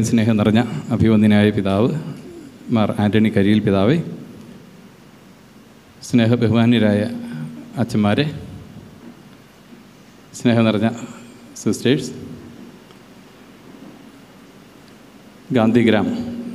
സ്നേഹം നിറഞ്ഞ അഭിവന്ദനായ പിതാവ് മാർ ആൻ്റണി കരിയിൽ പിതാവേ സ്നേഹ ബഹുമാന്യരായ അച്ഛന്മാരെ സ്നേഹം നിറഞ്ഞ സിസ്റ്റേഴ്സ് ഗാന്ധിഗ്രാം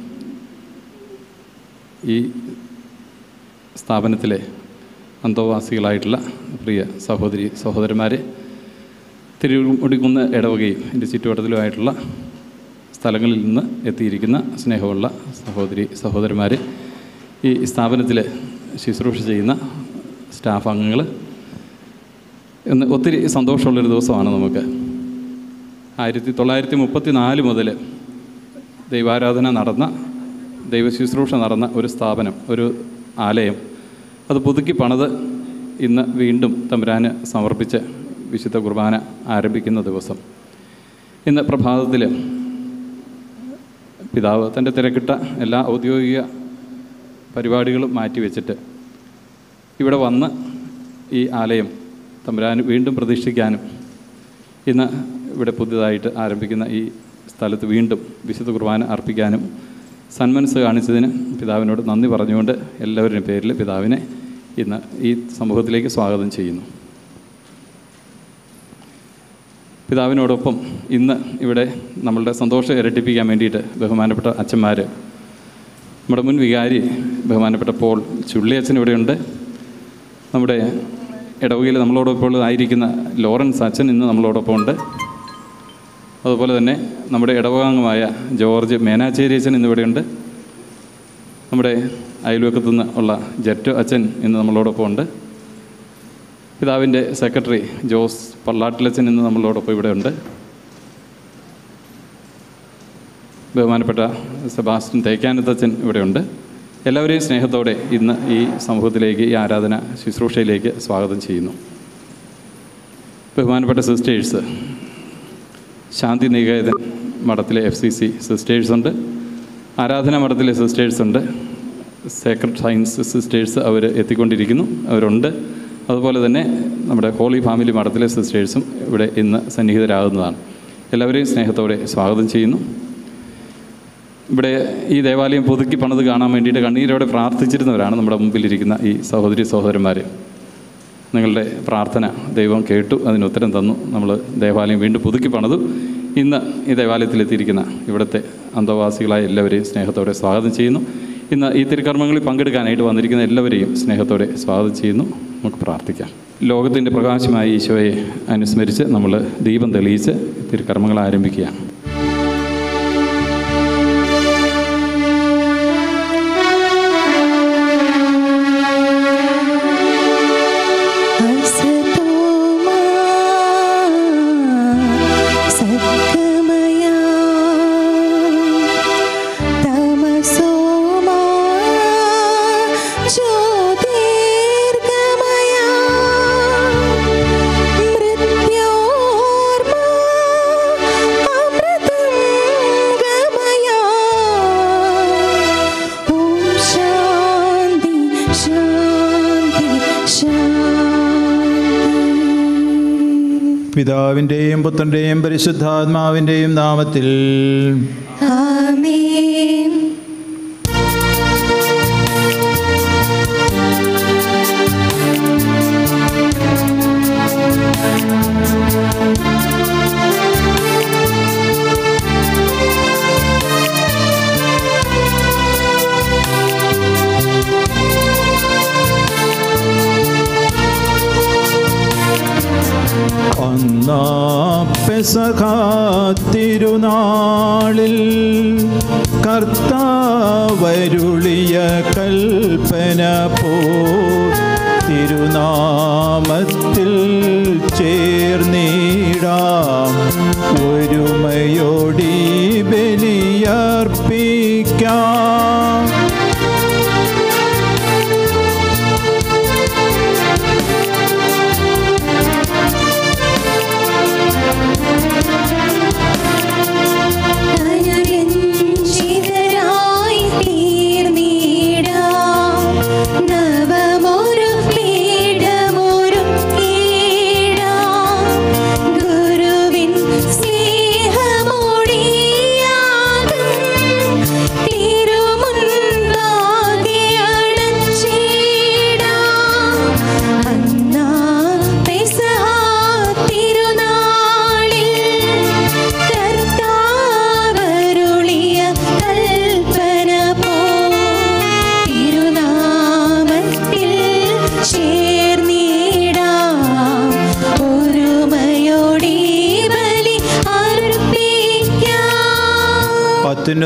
ഈ സ്ഥാപനത്തിലെ അന്തോവാസികളായിട്ടുള്ള പ്രിയ സഹോദരി സഹോദരന്മാരെ തിരുമുടിക്കുന്ന് ഇടവകയും എൻ്റെ ചുറ്റുവട്ടത്തിലുമായിട്ടുള്ള സ്ഥലങ്ങളിൽ നിന്ന് എത്തിയിരിക്കുന്ന സ്നേഹമുള്ള സഹോദരി സഹോദരന്മാർ ഈ സ്ഥാപനത്തിൽ ശുശ്രൂഷ ചെയ്യുന്ന സ്റ്റാഫ് അംഗങ്ങൾ ഇന്ന് ഒത്തിരി സന്തോഷമുള്ളൊരു ദിവസമാണ് നമുക്ക് ആയിരത്തി തൊള്ളായിരത്തി മുപ്പത്തി നാല് മുതൽ ദൈവാരാധന നടന്ന ദൈവശുശ്രൂഷ നടന്ന ഒരു സ്ഥാപനം ഒരു ആലയം അത് പുതുക്കി പണിത് ഇന്ന് വീണ്ടും തമ്പുരാന് സമർപ്പിച്ച് വിശുദ്ധ കുർബാന ആരംഭിക്കുന്ന ദിവസം ഇന്ന് പ്രഭാതത്തിൽ പിതാവ് തൻ്റെ തിരക്കിട്ട എല്ലാ ഔദ്യോഗിക പരിപാടികളും മാറ്റിവെച്ചിട്ട് ഇവിടെ വന്ന് ഈ ആലയം തമ്പുരാന് വീണ്ടും പ്രതീക്ഷിക്കാനും ഇന്ന് ഇവിടെ പുതിയതായിട്ട് ആരംഭിക്കുന്ന ഈ സ്ഥലത്ത് വീണ്ടും വിശുദ്ധ കുർബാന അർപ്പിക്കാനും സന്മനസ് കാണിച്ചതിന് പിതാവിനോട് നന്ദി പറഞ്ഞുകൊണ്ട് എല്ലാവരുടെയും പേരിൽ പിതാവിനെ ഇന്ന് ഈ സമൂഹത്തിലേക്ക് സ്വാഗതം ചെയ്യുന്നു പിതാവിനോടൊപ്പം ഇന്ന് ഇവിടെ നമ്മളുടെ സന്തോഷം ഇരട്ടിപ്പിക്കാൻ വേണ്ടിയിട്ട് ബഹുമാനപ്പെട്ട അച്ഛന്മാർ നമ്മുടെ മുൻ വികാരി ബഹുമാനപ്പെട്ട പോൾ ചുള്ളിയച്ഛൻ ഇവിടെയുണ്ട് നമ്മുടെ ഇടവകയിൽ നമ്മളോടൊപ്പം ആയിരിക്കുന്ന ലോറൻസ് അച്ഛൻ ഇന്ന് നമ്മളോടൊപ്പം ഉണ്ട് അതുപോലെ തന്നെ നമ്മുടെ ഇടവകാംഗമായ ജോർജ് മേനാച്ചേരി അച്ഛൻ ഇന്നിവിടെയുണ്ട് നമ്മുടെ അയൽവക്കത്തു നിന്ന് ഉള്ള ജെറ്റോ അച്ഛൻ ഇന്ന് നമ്മളോടൊപ്പം ഉണ്ട് പിതാവിൻ്റെ സെക്രട്ടറി ജോസ് പള്ളാട്ടിലച്ചൻ ഇന്ന് നമ്മളോടൊപ്പം ഇവിടെ ഉണ്ട് ബഹുമാനപ്പെട്ട സെബാസ്റ്റ്യൻ തേക്കാനത്തച്ഛൻ ഇവിടെയുണ്ട് എല്ലാവരെയും സ്നേഹത്തോടെ ഇന്ന് ഈ സമൂഹത്തിലേക്ക് ഈ ആരാധന ശുശ്രൂഷയിലേക്ക് സ്വാഗതം ചെയ്യുന്നു ബഹുമാനപ്പെട്ട സിസ്റ്റേഴ്സ് ശാന്തി നികേതൻ മഠത്തിലെ എഫ് സി സി സിസ്റ്റേഴ്സ് ഉണ്ട് ആരാധന മഠത്തിലെ സിസ്റ്റേഴ്സ് ഉണ്ട് സേക്രഡ് സയൻസ് സിസ്റ്റേഴ്സ് അവർ എത്തിക്കൊണ്ടിരിക്കുന്നു അവരുണ്ട് അതുപോലെ തന്നെ നമ്മുടെ ഹോളി ഫാമിലി മഠത്തിലെ സിസ്റ്റേഴ്സും ഇവിടെ ഇന്ന് സന്നിഹിതരാകുന്നതാണ് എല്ലാവരെയും സ്നേഹത്തോടെ സ്വാഗതം ചെയ്യുന്നു ഇവിടെ ഈ ദേവാലയം പുതുക്കി പണിത് കാണാൻ വേണ്ടിയിട്ട് കണ്ണീരോടെ പ്രാർത്ഥിച്ചിരുന്നവരാണ് നമ്മുടെ മുമ്പിലിരിക്കുന്ന ഈ സഹോദരി സഹോദരന്മാർ നിങ്ങളുടെ പ്രാർത്ഥന ദൈവം കേട്ടു അതിന് ഉത്തരം തന്നു നമ്മൾ ദേവാലയം വീണ്ടും പുതുക്കി പണിതു ഇന്ന് ഈ ദേവാലയത്തിലെത്തിയിരിക്കുന്ന ഇവിടുത്തെ അന്തവാസികളായ എല്ലാവരെയും സ്നേഹത്തോടെ സ്വാഗതം ചെയ്യുന്നു ഇന്ന് ഈ തിരുക്കർമ്മങ്ങളിൽ പങ്കെടുക്കാനായിട്ട് വന്നിരിക്കുന്ന എല്ലാവരെയും സ്നേഹത്തോടെ സ്വാഗതം ചെയ്യുന്നു നമുക്ക് പ്രാർത്ഥിക്കാം ലോകത്തിൻ്റെ പ്രകാശമായ ഈശോയെ അനുസ്മരിച്ച് നമ്മൾ ദീപം തെളിയിച്ച് തിരുക്കർമ്മങ്ങൾ ആരംഭിക്കുകയാണ് असतोमा सद्गमया तमसोमा ज्योतिर्गमया मृत्योर्मा अमृतं गमया ॐ शान्ति शान्ति शान्ति പിതാവിൻ്റെയും പുത്രൻ്റെയും പരിശുദ്ധാത്മാവിൻ്റെയും നാമത്തിൽ ആമേൻ ഒന്നാ പെസഹ തിരുനാളിൽ കർത്താവരുളിയ കൽപ്പന പോ തിരുനാമത്തിൽ ചേർന്നിടാം ഒരുമയോടി ബലിയർപ്പിക്കാം അനുരഞ്ജിതരായി തീർന്നിടാം നവമൊരു പീഠമൊരു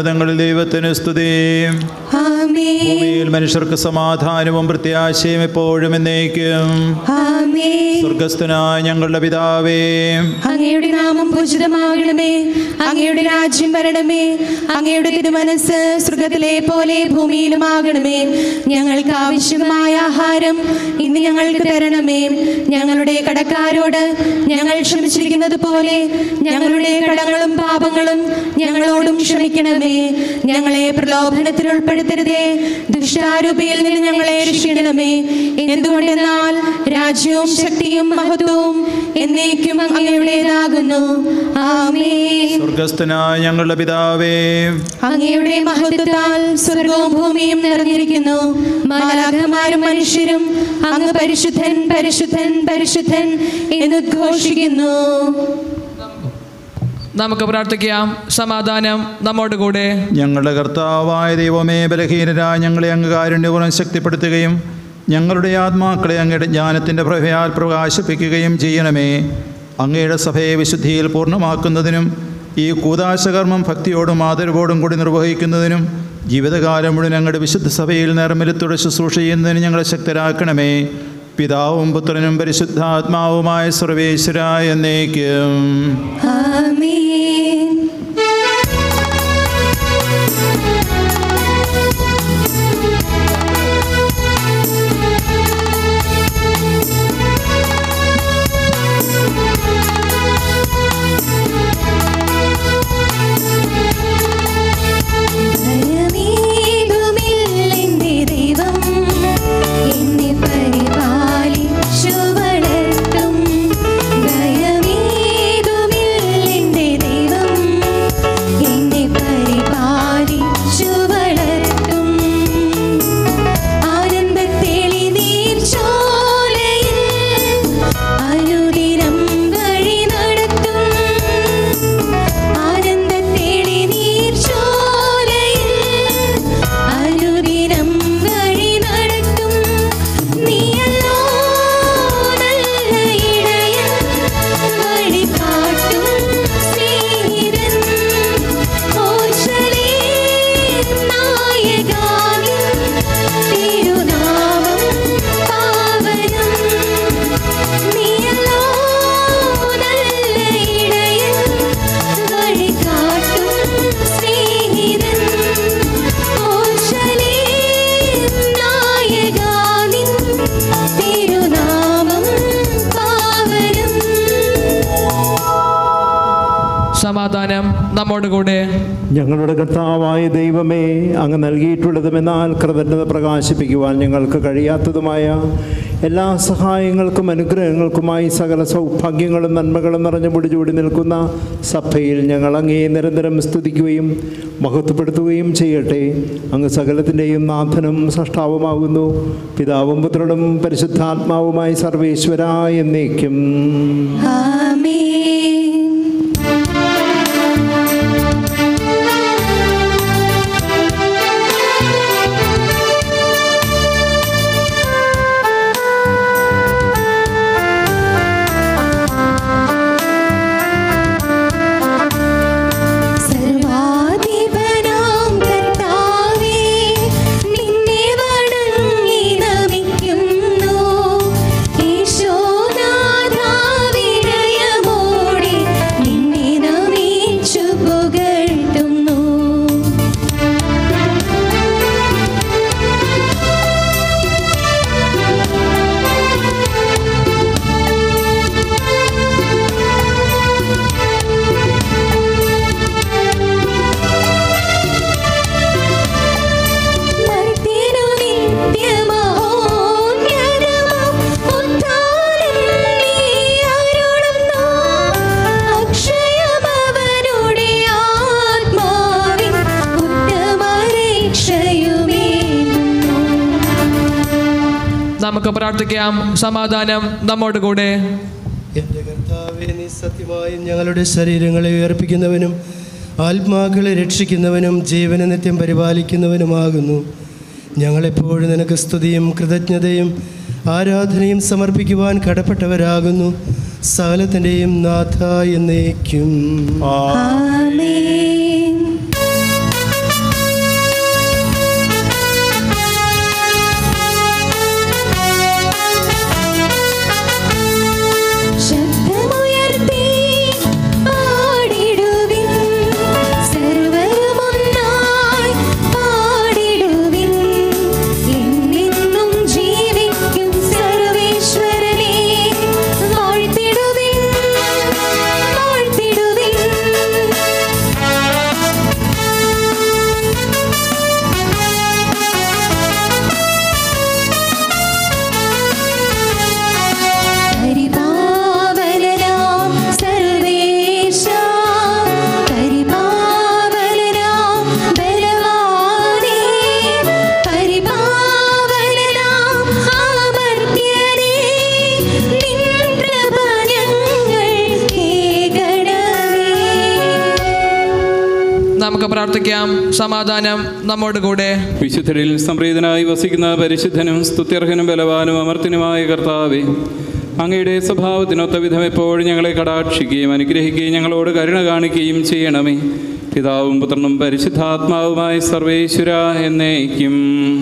ഉന്നതങ്ങളിൽ ദൈവത്തിന് സ്തുതി ആമേൻ ഭൂമിയിൽ മനുഷ്യർക്ക് സമാധാനവും പ്രത്യാശയും എപ്പോഴും എന്നേക്കും ആമേൻ സ്വർഗസ്ഥനായ ഞങ്ങളുടെ പിതാവേ അങ്ങയുടെ നാമം പൂജിതമാകണമേ അങ്ങയുടെ രാജ്യം വരണമേ അങ്ങയുടെ തിരുമനസ് സ്വർഗത്തിലെ പോലെ ഭൂമിയിലുമാകണമേ ഞങ്ങൾക്ക് ആവശ്യമായ ആഹാരം ഇന്ന് ഞങ്ങൾക്ക് തരണമേ ഞങ്ങളുടെ കടക്കാരോട് ഞങ്ങൾ ക്ഷമിച്ചിരിക്കുന്നത് പോലെ ഞങ്ങളുടെ കടങ്ങളും പാപങ്ങളും ഞങ്ങളോടും ക്ഷമിക്കണമേ ഞങ്ങളെ പ്രലോഭനത്തിൽ ഉൾപ്പെടുത്തരുതേ ദുഷ്ടാരൂപിയിൽ നിന്ന് ഞങ്ങളെ രക്ഷിക്കണമേ എന്തുകൊണ്ടെന്നാൽ രാജ്യവും ശക്തിയും മഹത്വവും എന്നേക്കും അങ്ങയുടേതാകുന്നു ആമേൻ സ്വർഗസ്ഥനായ ഞങ്ങളുടെ പിതാവേ അങ്ങയുടെ മഹത്വത്താൽ സ്വർഗവും ഭൂമിയും നിറഞ്ഞിരിക്കുന്നു മാലാഖമാരും മനുഷ്യരും അങ്ങ് പരിശുദ്ധൻ പരിശുദ്ധൻ പരിശുദ്ധൻ എന്നുദ്ഘോഷിക്കുന്നു നമുക്ക് പ്രാർത്ഥിക്കാം സമാധാനം നമ്മോട് കൂടെ ഞങ്ങളുടെ കർത്താവായ ദൈവമേ ബലഹീനരായ ഞങ്ങളെ അങ്ങ് കാരുണ്യപൂർവ്വം ശക്തിപ്പെടുത്തുകയും ഞങ്ങളുടെ ആത്മാക്കളെ അങ്ങയുടെ ജ്ഞാനത്തിൻ്റെ പ്രഭയാൽ പ്രകാശിപ്പിക്കുകയും ചെയ്യണമേ അങ്ങയുടെ സഭയെ വിശുദ്ധിയിൽ പൂർണ്ണമാക്കുന്നതിനും ഈ കൂതാശകർമ്മം ഭക്തിയോടും ആദരവോടും കൂടി നിർവഹിക്കുന്നതിനും ജീവിതകാലം മുഴുവൻ ഞങ്ങളുടെ വിശുദ്ധ സഭയിൽ നിർമ്മലത്തോടെ ശുശ്രൂഷ ചെയ്യുന്നതിന് ഞങ്ങളെ ശക്തരാക്കണമേ പിതാവും പുത്രനും പരിശുദ്ധാത്മാവുമായ സർവേശ്വരായ എന്നേക്കും ആമേൻ ഭയമേതുമില്ലെന്റെ ദൈവം എന്നെ പരിപാലിച്ചു വളർത്തും ഭയമേതുമില്ലെന്റെ ദൈവം എന്നെ പരിപാലിച്ചു വളർത്തും ആനന്ദത്തെളി നീർച്ചോലയിൽ അനുദിനം വഴി നടത്തും ആനന്ദത്തെളി നീർച്ചോലയിൽ അനുദിനം വഴി നടത്തും നീയല്ലോ നല്ല ഇടയൻ വഴി കാട്ടും സ്നേഹിതൻ ഓർശലേ നായകാനിൻ തിരുനാമം പാവനം നീയല്ലോ നല്ല ഇടയൻ വഴി കാട്ടും സ്നേഹിതൻ ഓർശലേ നായകാനിൻ തിരുനാമം പാവനം സമാധാനം നമ്മോട് കൂടെ ഞങ്ങളുടെ കർത്താവായ ദൈവമേ അങ്ങ് നൽകിയിട്ടുള്ളതുമെന്നാൽ കൃതജ്ഞത പ്രകാശിപ്പിക്കുവാൻ ഞങ്ങൾക്ക് കഴിയാത്തതുമായ എല്ലാ സഹായങ്ങൾക്കും അനുഗ്രഹങ്ങൾക്കുമായി സകല സൗഭാഗ്യങ്ങളും നന്മകളും നിറഞ്ഞു മുടിചൂടി നിൽക്കുന്ന സഭയിൽ ഞങ്ങൾ അങ്ങേ നിരന്തരം സ്തുതിക്കുകയും മഹത്വപ്പെടുത്തുകയും ചെയ്യട്ടെ അങ്ങ് സകലത്തിൻ്റെയും നാഥനും സഷ്ടാവുമാകുന്നു പിതാവും പുത്രനും പരിശുദ്ധാത്മാവുമായി സർവേശ്വര എന്നേക്കും ആമേൻ സർവാധിപനാം കർത്താവേ നിന്നെ വണങ്ങി നമിക്കുന്നു ഈശോനാഥാ വിനയമോടെ നിന്നെ നമിച്ചു പുകഴ്ത്തുന്നു മർത്യനു നിത്യമഹോന്നതമോ ഉദ്ധാനം നീ അരുളുന്നു. അക്ഷയമവനുടെ ആത്മാവിൻ ഉത്തമരക്ഷയുമേകുന്നു. നമുക്ക് പ്രാർത്ഥിക്കാം സമാധാനം നമ്മോട് കൂടെ എൻ്റെ കർത്താവെ നീ സത്യമായും ഞങ്ങളുടെ ശരീരങ്ങളെ ഉയർപ്പിക്കുന്നവനും ആത്മാക്കളെ രക്ഷിക്കുന്നവനും ജീവനെ നിത്യം പരിപാലിക്കുന്നവനുമാകുന്നു ഞങ്ങളെപ്പോഴും നിനക്ക് സ്തുതിയും കൃതജ്ഞതയും ആരാധനയും സമർപ്പിക്കുവാൻ കടപ്പെട്ടവരാകുന്നു സകലത്തിൻ്റെയും നാഥ എന്നേക്കും ആമേൻ പ്രാർത്ഥിക്കാം സമാധാനം നമ്മോട് കൂടെ വിശുദ്ധരിൽ സംപ്രീതനായി വസിക്കുന്ന പരിശുദ്ധനും സ്തുത്യർഹനും ബലവാനും അമർത്തിനുമായ കർത്താവെ അങ്ങയുടെ സ്വഭാവത്തിനൊത്ത വിധം എപ്പോഴും ഞങ്ങളെ കടാക്ഷിക്കുകയും അനുഗ്രഹിക്കുകയും ഞങ്ങളോട് കരുണ കാണിക്കുകയും ചെയ്യണമേ പിതാവും പുത്രനും പരിശുദ്ധാത്മാവുമായ സർവേശ്വര എന്നേക്കും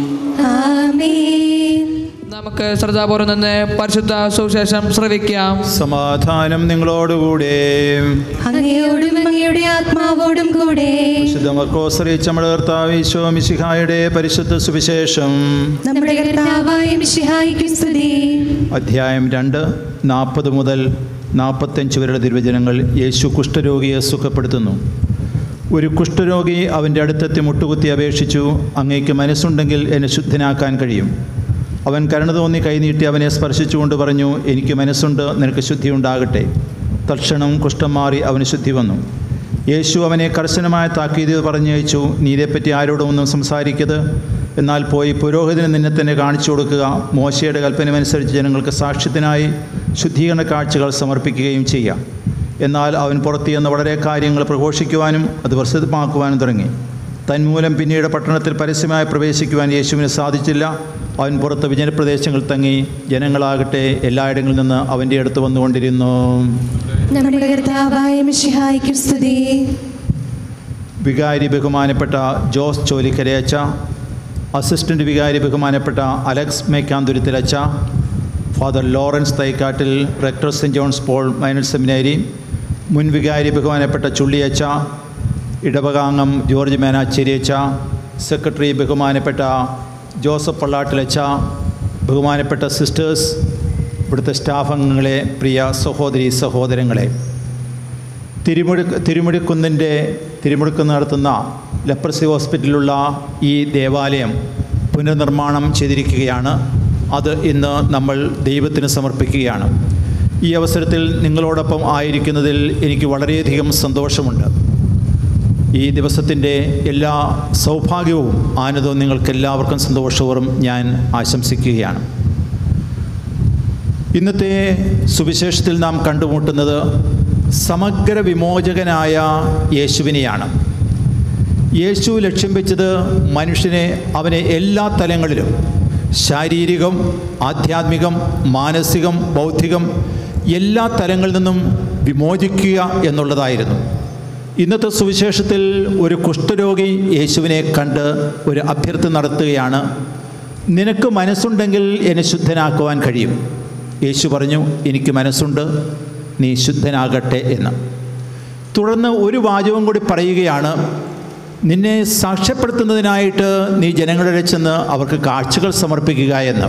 ആമേൻ നമുക്ക് ശ്രദ്ധാപൂർവ്വം നിന്ന് പരിശുദ്ധ സുവിശേഷം ശ്രവിക്കാം സമാധാനം നിങ്ങളോടുകൂടെ അങ്ങയോടും അങ്ങയുടെ ആത്മാവോടും കൂടെ വിശുദ്ധ മർക്കോസറിയിച്ച നമ്മുടെ കർത്താവ് ഈശോ മിശിഹായുടെ പരിശുദ്ധ സുവിശേഷം നമ്മുടെ കർത്താവായ മിശിഹായിക്കും സ്തുതി അധ്യായം രണ്ട് നാൽപ്പത് മുതൽ നാൽപ്പത്തഞ്ച് വരെയുള്ള തിരുവചനങ്ങൾ യേശു കുഷ്ഠരോഗിയെ സുഖപ്പെടുത്തുന്നു ഒരു കുഷ്ഠരോഗി അവൻ്റെ അടുത്തെത്തി മുട്ടുകുത്തി അപേക്ഷിച്ചു അങ്ങേക്ക് മനസ്സുണ്ടെങ്കിൽ എന്നെ ശുദ്ധനാക്കാൻ കഴിയും അവൻ കരുണ തോന്നി കൈനീട്ടി അവനെ സ്പർശിച്ചുകൊണ്ട് പറഞ്ഞു എനിക്ക് മനസ്സുണ്ട് നിനക്ക് ശുദ്ധി ഉണ്ടാകട്ടെ തൽക്ഷണം കുഷ്ഠം മാറി അവന് ശുദ്ധി വന്നു യേശു അവനെ കർശനമായ താക്കീത് പറഞ്ഞയച്ചു നീ ഇതേപ്പറ്റി ആരോടും ഒന്നും സംസാരിക്കരുത് എന്നാൽ പോയി പുരോഹിതന് നിന്നെ തന്നെ കാണിച്ചു കൊടുക്കുക മോശയുടെ കൽപ്പനമനുസരിച്ച് ജനങ്ങൾക്ക് സാക്ഷ്യത്തിനായി ശുദ്ധീകരണ കാഴ്ചകൾ സമർപ്പിക്കുകയും ചെയ്യാം എന്നാൽ അവൻ പുറത്തു ചെന്ന് വളരെ കാര്യങ്ങൾ പ്രഘോഷിക്കുവാനും അത് പ്രസിദ്ധമാക്കുവാനും തുടങ്ങി തന്മൂലം പിന്നീട് പട്ടണത്തിൽ പരസ്യമായി പ്രവേശിക്കുവാൻ യേശുവിന് സാധിച്ചില്ല അവൻ പുറത്ത് വിജനപ്രദേശങ്ങളിൽ തങ്ങി ജനങ്ങളാകട്ടെ എല്ലായിടങ്ങളിൽ നിന്ന് അവൻ്റെ അടുത്ത് വന്നുകൊണ്ടിരുന്നു നമ്മുടെ കർത്താവായ മിശിഹായിക്കും സ്തുതി വികാരി ബഹുമാനപ്പെട്ട ജോസ് ചോലിക്കരയച്ച അസിസ്റ്റൻ്റ് വികാരി ബഹുമാനപ്പെട്ട അലക്സ് മേക്കാന്തുരുത്തിലച്ച father Lawrence Thaikattil rector saint John's Paul minor seminary മുൻ വികാരി ബഹുമാനപ്പെട്ട ചുള്ളിയച്ച ഇടവകാംഗം ജോർജ് മേനാച്ചേരിയച്ച സെക്രട്ടറി ബഹുമാനപ്പെട്ട ജോസഫ് പള്ളാട്ടിലച്ച ബഹുമാനപ്പെട്ട സിസ്റ്റേഴ്സ് ഇവിടുത്തെ സ്റ്റാഫ് അംഗങ്ങളെ പ്രിയ സഹോദരി സഹോദരങ്ങളെ തിരുമുടി തിരുമുടിക്കുന്നിൻ്റെ തിരുമുടിക്കുന്ന് നടത്തുന്ന ലെപ്രസി ഹോസ്പിറ്റലിലുള്ള ഈ ദേവാലയം പുനർനിർമ്മാണം ചെയ്തിരിക്കുകയാണ് അത് ഇന്ന് നമ്മൾ ദൈവത്തിന് സമർപ്പിക്കുകയാണ് ഈ അവസരത്തിൽ നിങ്ങളോടൊപ്പം ആയിരിക്കുന്നതിൽ എനിക്ക് വളരെയധികം സന്തോഷമുണ്ട് ഈ ദിവസത്തിൻ്റെ എല്ലാ സൗഭാഗ്യവും ആനന്ദവും നിങ്ങൾക്ക് എല്ലാവർക്കും സന്തോഷവും ഞാൻ ആശംസിക്കുകയാണ് ഇന്നത്തെ സുവിശേഷത്തിൽ നാം കണ്ടുമുട്ടുന്നത് സമഗ്ര വിമോചകനായ യേശുവിനെയാണ് യേശു ലക്ഷ്യം വെച്ചത് മനുഷ്യനെ അവനെ എല്ലാ തലങ്ങളിലും ശാരീരികം ആധ്യാത്മികം മാനസികം ബൗദ്ധികം എല്ലാ തലങ്ങളിൽ നിന്നും വിമോചിക്കുക എന്നുള്ളതായിരുന്നു ഇന്നത്തെ സുവിശേഷത്തിൽ ഒരു കുഷ്ഠരോഗി യേശുവിനെ കണ്ട് ഒരു അഭ്യർത്ഥന നടത്തുകയാണ് നിനക്ക് മനസ്സുണ്ടെങ്കിൽ എന്നെ ശുദ്ധനാക്കുവാൻ കഴിയും യേശു പറഞ്ഞു എനിക്ക് മനസ്സുണ്ട് നീ ശുദ്ധനാകട്ടെ എന്ന് തുടർന്ന് ഒരു വാചകം കൂടി പറയുകയാണ് നിന്നെ സാക്ഷ്യപ്പെടുത്തുന്നതിനായിട്ട് നീ ജനങ്ങളുടെ ചെന്ന് അവർക്ക് കാഴ്ചകൾ സമർപ്പിക്കുക എന്ന്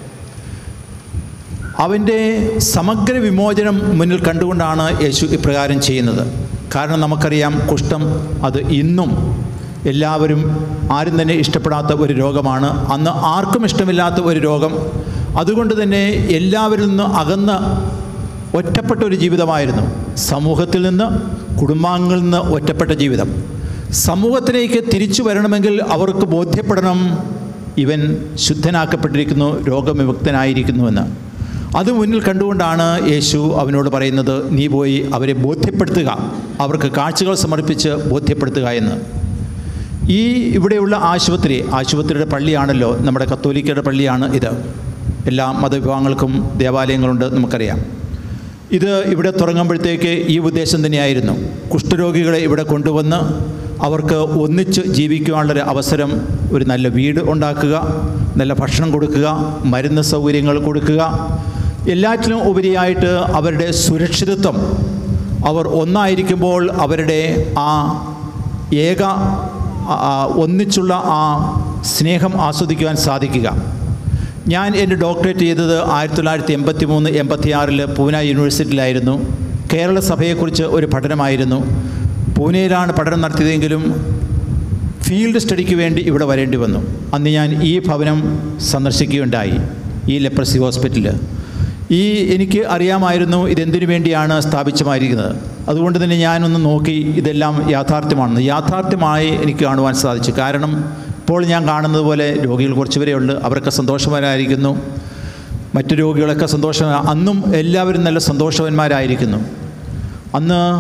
അവൻ്റെ സമഗ്ര വിമോചനം മുന്നിൽ കണ്ടുകൊണ്ടാണ് യേശു ഇപ്രകാരം ചെയ്യുന്നത് കാരണം നമുക്കറിയാം കുഷ്ഠം അത് ഇന്നും എല്ലാവരും ആരും തന്നെ ഇഷ്ടപ്പെടാത്ത ഒരു രോഗമാണ് അന്ന് ആർക്കും ഇഷ്ടമില്ലാത്ത ഒരു രോഗം അതുകൊണ്ട് തന്നെ എല്ലാവരിൽ നിന്ന് അകന്ന് ഒറ്റപ്പെട്ട ഒരു ജീവിതമായിരുന്നു സമൂഹത്തിൽ നിന്ന് കുടുംബാംഗങ്ങളിൽ നിന്ന് ഒറ്റപ്പെട്ട ജീവിതം സമൂഹത്തിലേക്ക് തിരിച്ചു വരണമെങ്കിൽ അവർക്ക് ബോധ്യപ്പെടണം ഇവൻ ശുദ്ധനാക്കപ്പെട്ടിരിക്കുന്നു രോഗവിമുക്തനായിരിക്കുന്നുവെന്ന് അത് മുന്നിൽ കണ്ടുകൊണ്ടാണ് യേശു അവനോട് പറയുന്നത് നീ പോയി അവരെ ബോധ്യപ്പെടുത്തുക അവർക്ക് കാഴ്ചകൾ സമർപ്പിച്ച് ബോധ്യപ്പെടുത്തുക എന്ന് ഈ ഇവിടെയുള്ള ആശുപത്രി ആശുപത്രിയുടെ പള്ളിയാണല്ലോ നമ്മുടെ കത്തോലിക്കയുടെ പള്ളിയാണ് ഇത് എല്ലാ മതവിഭാഗങ്ങൾക്കും ദേവാലയങ്ങളുണ്ട് നമുക്കറിയാം ഇത് ഇവിടെ തുടങ്ങുമ്പോഴത്തേക്ക് ഈ ഉദ്ദേശം തന്നെയായിരുന്നു കുഷ്ഠരോഗികളെ ഇവിടെ കൊണ്ടുവന്ന് അവർക്ക് ഒന്നിച്ച് ജീവിക്കുവാനുള്ളൊരു അവസരം ഒരു നല്ല വീട് ഉണ്ടാക്കുക നല്ല ഭക്ഷണം കൊടുക്കുക മരുന്ന് സൗകര്യങ്ങൾ കൊടുക്കുക എല്ലാറ്റിനും ഉപരിയായിട്ട് അവരുടെ സുരക്ഷിതത്വം അവർ ഒന്നായിരിക്കുമ്പോൾ അവരുടെ ആ ഏക ആ, ആ, ഒന്നിച്ചുള്ള ആ സ്നേഹം ആസ്വദിക്കുവാൻ സാധിക്കുക ഞാൻ എൻ്റെ ഡോക്ടറേറ്റ് ചെയ്തത് ആയിരത്തി തൊള്ളായിരത്തി എൺപത്തി മൂന്ന് എൺപത്തി ആറിൽ പൂന യൂണിവേഴ്സിറ്റിയിലായിരുന്നു കേരള സഭയെക്കുറിച്ച് ഒരു പഠനമായിരുന്നു പൂനെയിലാണ് പഠനം നടത്തിയതെങ്കിലും ഫീൽഡ് സ്റ്റഡിക്ക് വേണ്ടി ഇവിടെ വരേണ്ടി വന്നു അന്ന് ഞാൻ ഈ ഭവനം സന്ദർശിക്കുകയുണ്ടായി ഈ ലെപ്രസി ഹോസ്പിറ്റൽ ഈ എനിക്ക് അറിയാമായിരുന്നു ഇതെന്തിനു വേണ്ടിയാണ് സ്ഥാപിച്ചമായിരിക്കുന്നത് അതുകൊണ്ട് തന്നെ ഞാനൊന്ന് നോക്കി ഇതെല്ലാം യാഥാർത്ഥ്യമാണെന്ന് യാഥാർത്ഥ്യമായി എനിക്ക് കാണുവാൻ സാധിച്ചു കാരണം ഇപ്പോൾ ഞാൻ കാണുന്നത് പോലെ രോഗികൾ കുറച്ച് പേരെയുണ്ട് അവരൊക്കെ സന്തോഷവാനായിരിക്കുന്നു മറ്റു രോഗികളൊക്കെ സന്തോഷം അന്നും എല്ലാവരും നല്ല സന്തോഷവാന്മാരായിരിക്കുന്നു അന്ന്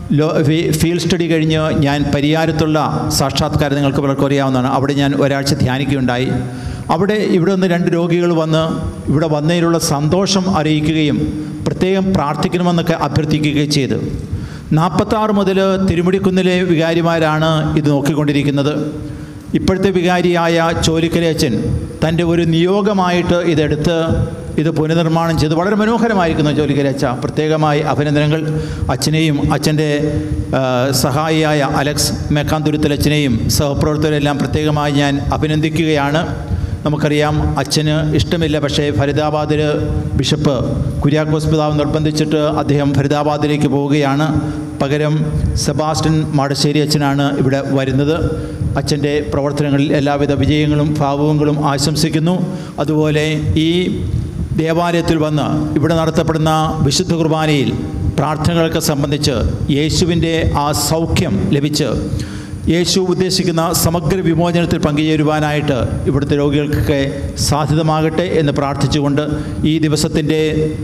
ലോ ഫീ- ഫീൽഡ് സ്റ്റഡി കഴിഞ്ഞ് ഞാൻ പരിയാരത്തുള്ള സാക്ഷാത്കാരം നിങ്ങൾക്ക് പലർക്കും അറിയാവുന്നതാണ് അവിടെ ഞാൻ ഒരാഴ്ച ധ്യാനിക്കുകയുണ്ടായി അവിടെ ഇവിടെ നിന്ന് രണ്ട് രോഗികൾ വന്ന് ഇവിടെ വന്നതിലുള്ള സന്തോഷം അറിയിക്കുകയും പ്രത്യേകം പ്രാർത്ഥിക്കണമെന്നൊക്കെ അഭ്യർത്ഥിക്കുകയും ചെയ്തു നാൽപ്പത്താറ് മുതൽ തിരുമുടിക്കുന്നിലെ വികാരിമാരാണ് ഇത് നോക്കിക്കൊണ്ടിരിക്കുന്നത് ഇപ്പോഴത്തെ വികാരിയായ ചോലിക്കലെ അച്ഛൻ തൻ്റെ ഒരു നിയോഗമായിട്ട് ഇതെടുത്ത് ഇത് പുനർനിർമ്മാണം ചെയ്ത് വളരെ മനോഹരമായിരിക്കുന്നു ജോലിക്കര അച്ഛ പ്രത്യേകമായി അഭിനന്ദനങ്ങൾ അച്ഛനെയും അച്ഛൻ്റെ ആ, സഹായിയായ അലക്സ് മേക്കാന്തുരുത്തൽ അച്ഛനെയും സഹപ്രവർത്തകരെല്ലാം പ്രത്യേകമായി ഞാൻ അഭിനന്ദിക്കുകയാണ് നമുക്കറിയാം അച്ഛന് ഇഷ്ടമില്ല പക്ഷേ ഫരീദാബാദിൽ ബിഷപ്പ് കുര്യാക്കോസ് പിതാവ് നിർബന്ധിച്ചിട്ട് അദ്ദേഹം ഫരീദാബാദിലേക്ക് പോവുകയാണ് പകരം സെബാസ്റ്റ്യൻ മാടശ്ശേരി അച്ഛനാണ് ഇവിടെ വരുന്നത് അച്ഛൻ്റെ പ്രവർത്തനങ്ങളിൽ എല്ലാവിധ വിജയങ്ങളും ഭാവങ്ങളും ആശംസിക്കുന്നു അതുപോലെ ഈ ദേവാലയത്തിൽ വന്ന് ഇവിടെ നടത്തപ്പെടുന്ന വിശുദ്ധ കുർബാനയിൽ പ്രാർത്ഥനകളൊക്കെ സംബന്ധിച്ച് യേശുവിൻ്റെ ആ സൗഖ്യം ലഭിച്ച് യേശു ഉദ്ദേശിക്കുന്ന സമഗ്ര വിമോചനത്തിൽ പങ്കുചേരുവാനായിട്ട് ഇവിടുത്തെ രോഗികൾക്കൊക്കെ സാധ്യതമാകട്ടെ എന്ന് പ്രാർത്ഥിച്ചുകൊണ്ട് ഈ ദിവസത്തിൻ്റെ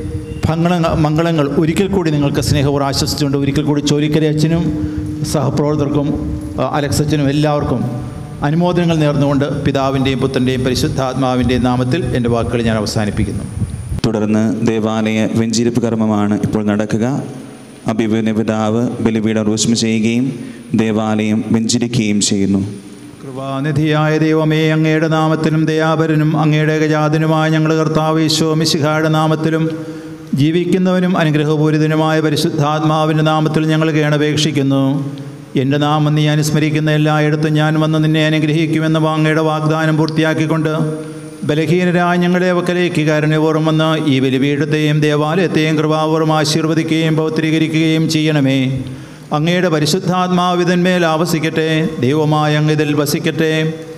ഭംഗള മംഗളങ്ങൾ ഒരിക്കൽ കൂടി നിങ്ങൾക്ക് സ്നേഹപൂർവ്വം ആശംസിച്ചുകൊണ്ട് ഒരിക്കൽ കൂടി ചോലിക്കര അച്ഛനും സഹപ്രവർത്തകർക്കും ആ, അലക്സ് അച്ഛനും എല്ലാവർക്കും അനുമോദനങ്ങൾ നേർന്നുകൊണ്ട് പിതാവിൻ്റെയും പുത്രൻ്റെയും പരിശുദ്ധാത്മാവിൻ്റെയും നാമത്തിൽ എൻ്റെ വാക്കുകൾ ഞാൻ അവസാനിപ്പിക്കുന്നു തുടർന്ന് ദേവാലയ വെഞ്ചിരിപ്പ് കർമ്മമാണ് ഇപ്പോൾ നടക്കുക അഭിവന്യ പിതാവ് ബലിപീഠം റൂഷ്മ ചെയ്യുകയും ദേവാലയം വെഞ്ചിരിക്കുകയും ചെയ്യുന്നു കൃപാനിധിയായ ദൈവമേ അങ്ങയുടെ നാമത്തിലും ദയാപരനും അങ്ങയുടെ ഗജാതനുമായ ഞങ്ങളുടെ കർത്താവ് ഈശോ മിശിഹായുടെ നാമത്തിലും ജീവിക്കുന്നവനും അനുഗ്രഹപൂരിതനുമായ പരിശുദ്ധാത്മാവിൻ്റെ നാമത്തിൽ ഞങ്ങൾ കേണപേക്ഷിക്കുന്നു എൻ്റെ നാമം നീ അനുസ്മരിക്കുന്ന എല്ലായിടത്തും ഞാൻ വന്ന് നിന്നെ അനുഗ്രഹിക്കുമെന്ന അങ്ങയുടെ വാഗ്ദാനം പൂർത്തിയാക്കിക്കൊണ്ട് ബലഹീനരായ ഞങ്ങളുടെ വക്കലേക്ക് കാരുണ്യപൂർവ്വം വന്ന് ഈ ബലിപീഠത്തെയും ദേവാലയത്തെയും കൃപാപൂർവ്വം ആശീർവദിക്കുകയും പൗത്രീകരിക്കുകയും ചെയ്യണമേ അങ്ങയുടെ പരിശുദ്ധാത്മാവ് ഇതിന്മേൽ ആവസിക്കട്ടെ ദൈവമായ അങ്ങ് ഇതിൽ വസിക്കട്ടെ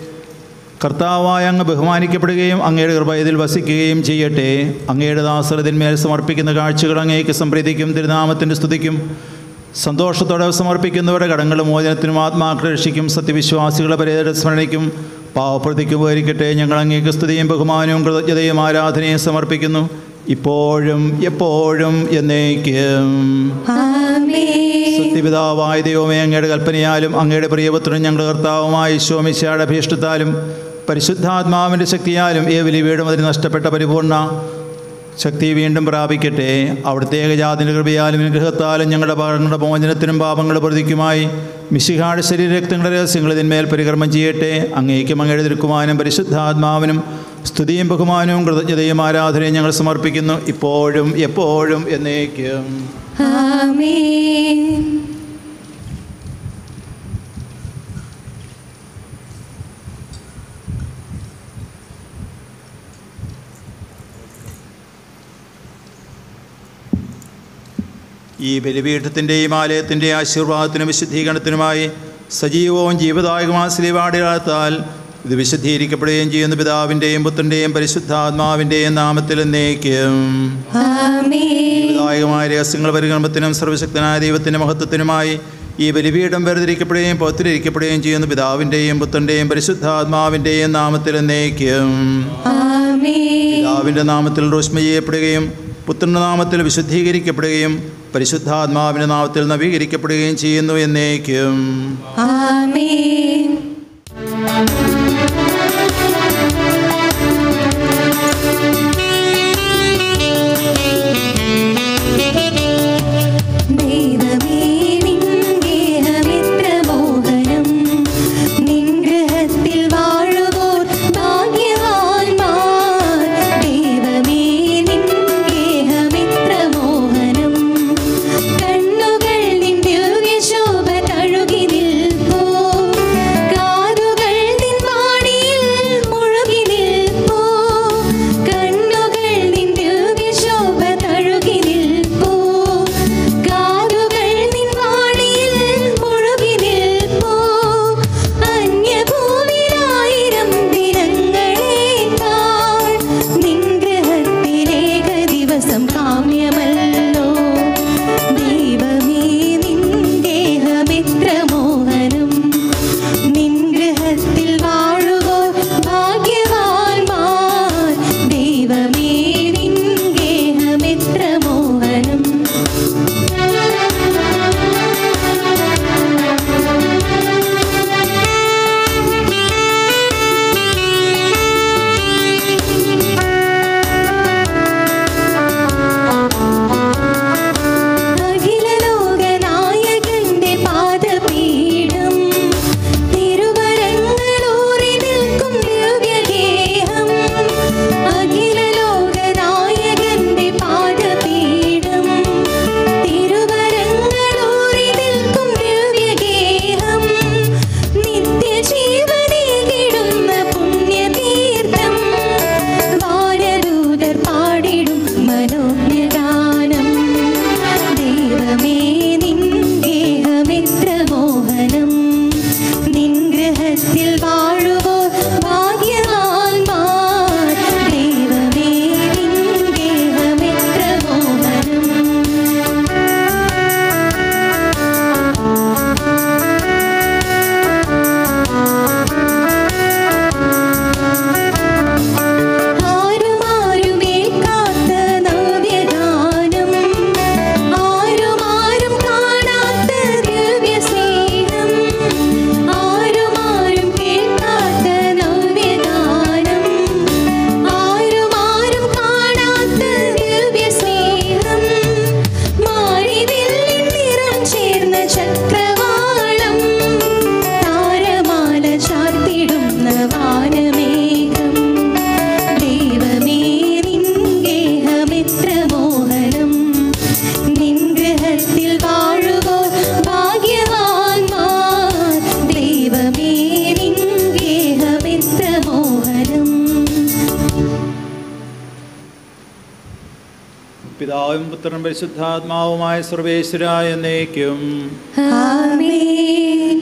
കർത്താവായ അങ്ങ് ബഹുമാനിക്കപ്പെടുകയും അങ്ങയുടെ കൃപ ഇതിൽ വസിക്കുകയും ചെയ്യട്ടെ അങ്ങയുടെ ദാസർ ഇതിന്മേൽ സമർപ്പിക്കുന്ന കാഴ്ചകൾ അങ്ങേക്ക് സംപ്രീതിക്കും തിരുനാമത്തിൻ്റെ സ്തുതിക്കും സന്തോഷത്തോടെ സമർപ്പിക്കുന്നവരുടെ കടങ്ങളുടെ മോചനത്തിനും ആത്മാക്കളെ രക്ഷിക്കും സത്യവിശ്വാസികളുടെ പരേതര സ്മരണയ്ക്കും പാവപ്രതിക്കും ഉപകരിക്കട്ടെ ഞങ്ങൾ അങ്ങേക്ക് സ്തുതിയും ബഹുമാനവും കൃതജ്ഞതയും ആരാധനയും സമർപ്പിക്കുന്നു ഇപ്പോഴും എപ്പോഴും എന്നേക്കും ആമേൻ സത്യപിതാവായ ദൈവമേ അങ്ങയുടെ കൽപ്പനയാലും അങ്ങയുടെ പ്രിയപുത്രനും ഞങ്ങളുടെ കർത്താവുമായ ഈശോമിശയുടെ അഭീഷ്ടത്താലും പരിശുദ്ധാത്മാവിൻ്റെ ശക്തിയാലും ഏ വലിയ വീടും അതിന് നഷ്ടപ്പെട്ട പരിപൂർണ ശക്തി വീണ്ടും പ്രാപിക്കട്ടെ അവിടുത്തെ ഏകജാതിൻ്റെ കൃപയാലും അനുഗ്രഹത്താലും ഞങ്ങളുടെ പാപങ്ങളുടെ മോചനത്തിനും പാപങ്ങളുടെ പ്രതിക്കുമായി മിശിഹാട് ശരീരരക്തങ്ങളുടെ രഹസ്യങ്ങൾ ഇതിന്മേൽ പരികർമ്മം ചെയ്യട്ടെ അങ്ങേക്കും അങ്ങയുടെ തിരുക്കുമാനും പരിശുദ്ധാത്മാവിനും സ്തുതിയും ബഹുമാനവും കൃതജ്ഞതയും ആരാധനയും ഞങ്ങൾ സമർപ്പിക്കുന്നു ഇപ്പോഴും എപ്പോഴും എന്നേക്കും ആമേൻ ഈ ബലിപീഠത്തിൻ്റെയും ആലയത്തിൻ്റെയും ആശീർവാദത്തിനും വിശുദ്ധീകരണത്തിനുമായി സജീവവും ജീവദായകമായ ശ്രീവാടികളാൽ ഇത് വിശുദ്ധീകരിക്കപ്പെടുകയും ചെയ്യുന്ന പിതാവിൻ്റെയും പുത്രൻ്റെയും പരിശുദ്ധാത്മാവിൻ്റെയും നാമത്തിൽ എന്നേക്കും ആമേൻ ജീവദായകമായ രഹസ്യങ്ങൾ പരിഗണനത്തിനും സർവശക്തനായ ദൈവത്തിൻ്റെ മഹത്വത്തിനുമായി ഈ ബലിപീഠം വേർതിരിക്കപ്പെടുകയും പൗത്രീകരിക്കപ്പെടുകയും ചെയ്യുന്ന പിതാവിൻ്റെയും പുത്രൻ്റെയും പരിശുദ്ധാത്മാവിൻ്റെയും നാമത്തിൽ എന്നേക്കും ആമേൻ പിതാവിൻ്റെ നാമത്തിൽ റോഷ്മ ചെയ്യപ്പെടുകയും പുത്രൻ്റെ നാമത്തിൽ വിശുദ്ധീകരിക്കപ്പെടുകയും പരിശുദ്ധാത്മാവിൻ്റെ നാമത്തിൽ നവീകരിക്കപ്പെടുകയും ചെയ്യുന്നു എന്നേക്കും ആമേൻ ദൈവമേ നിൻഗേഹമെത്ര മോഹനം നിൻ ഗൃഹത്തിൽ വാഴുവോർ ഭാഗ്യവാന്മാർ ദൈവമേ നിൻഗേഹമെത്ര മോഹനം കണ്ണുകൾ നിൻ ദിവ്യശോഭ തഴുകി നിൽപ്പൂ കാതുകൾ നിൻ പിതാവും പുത്രനും പരിശുദ്ധാത്മാവുമായ സർവേശ്വര എന്നേക്കും ആമേൻ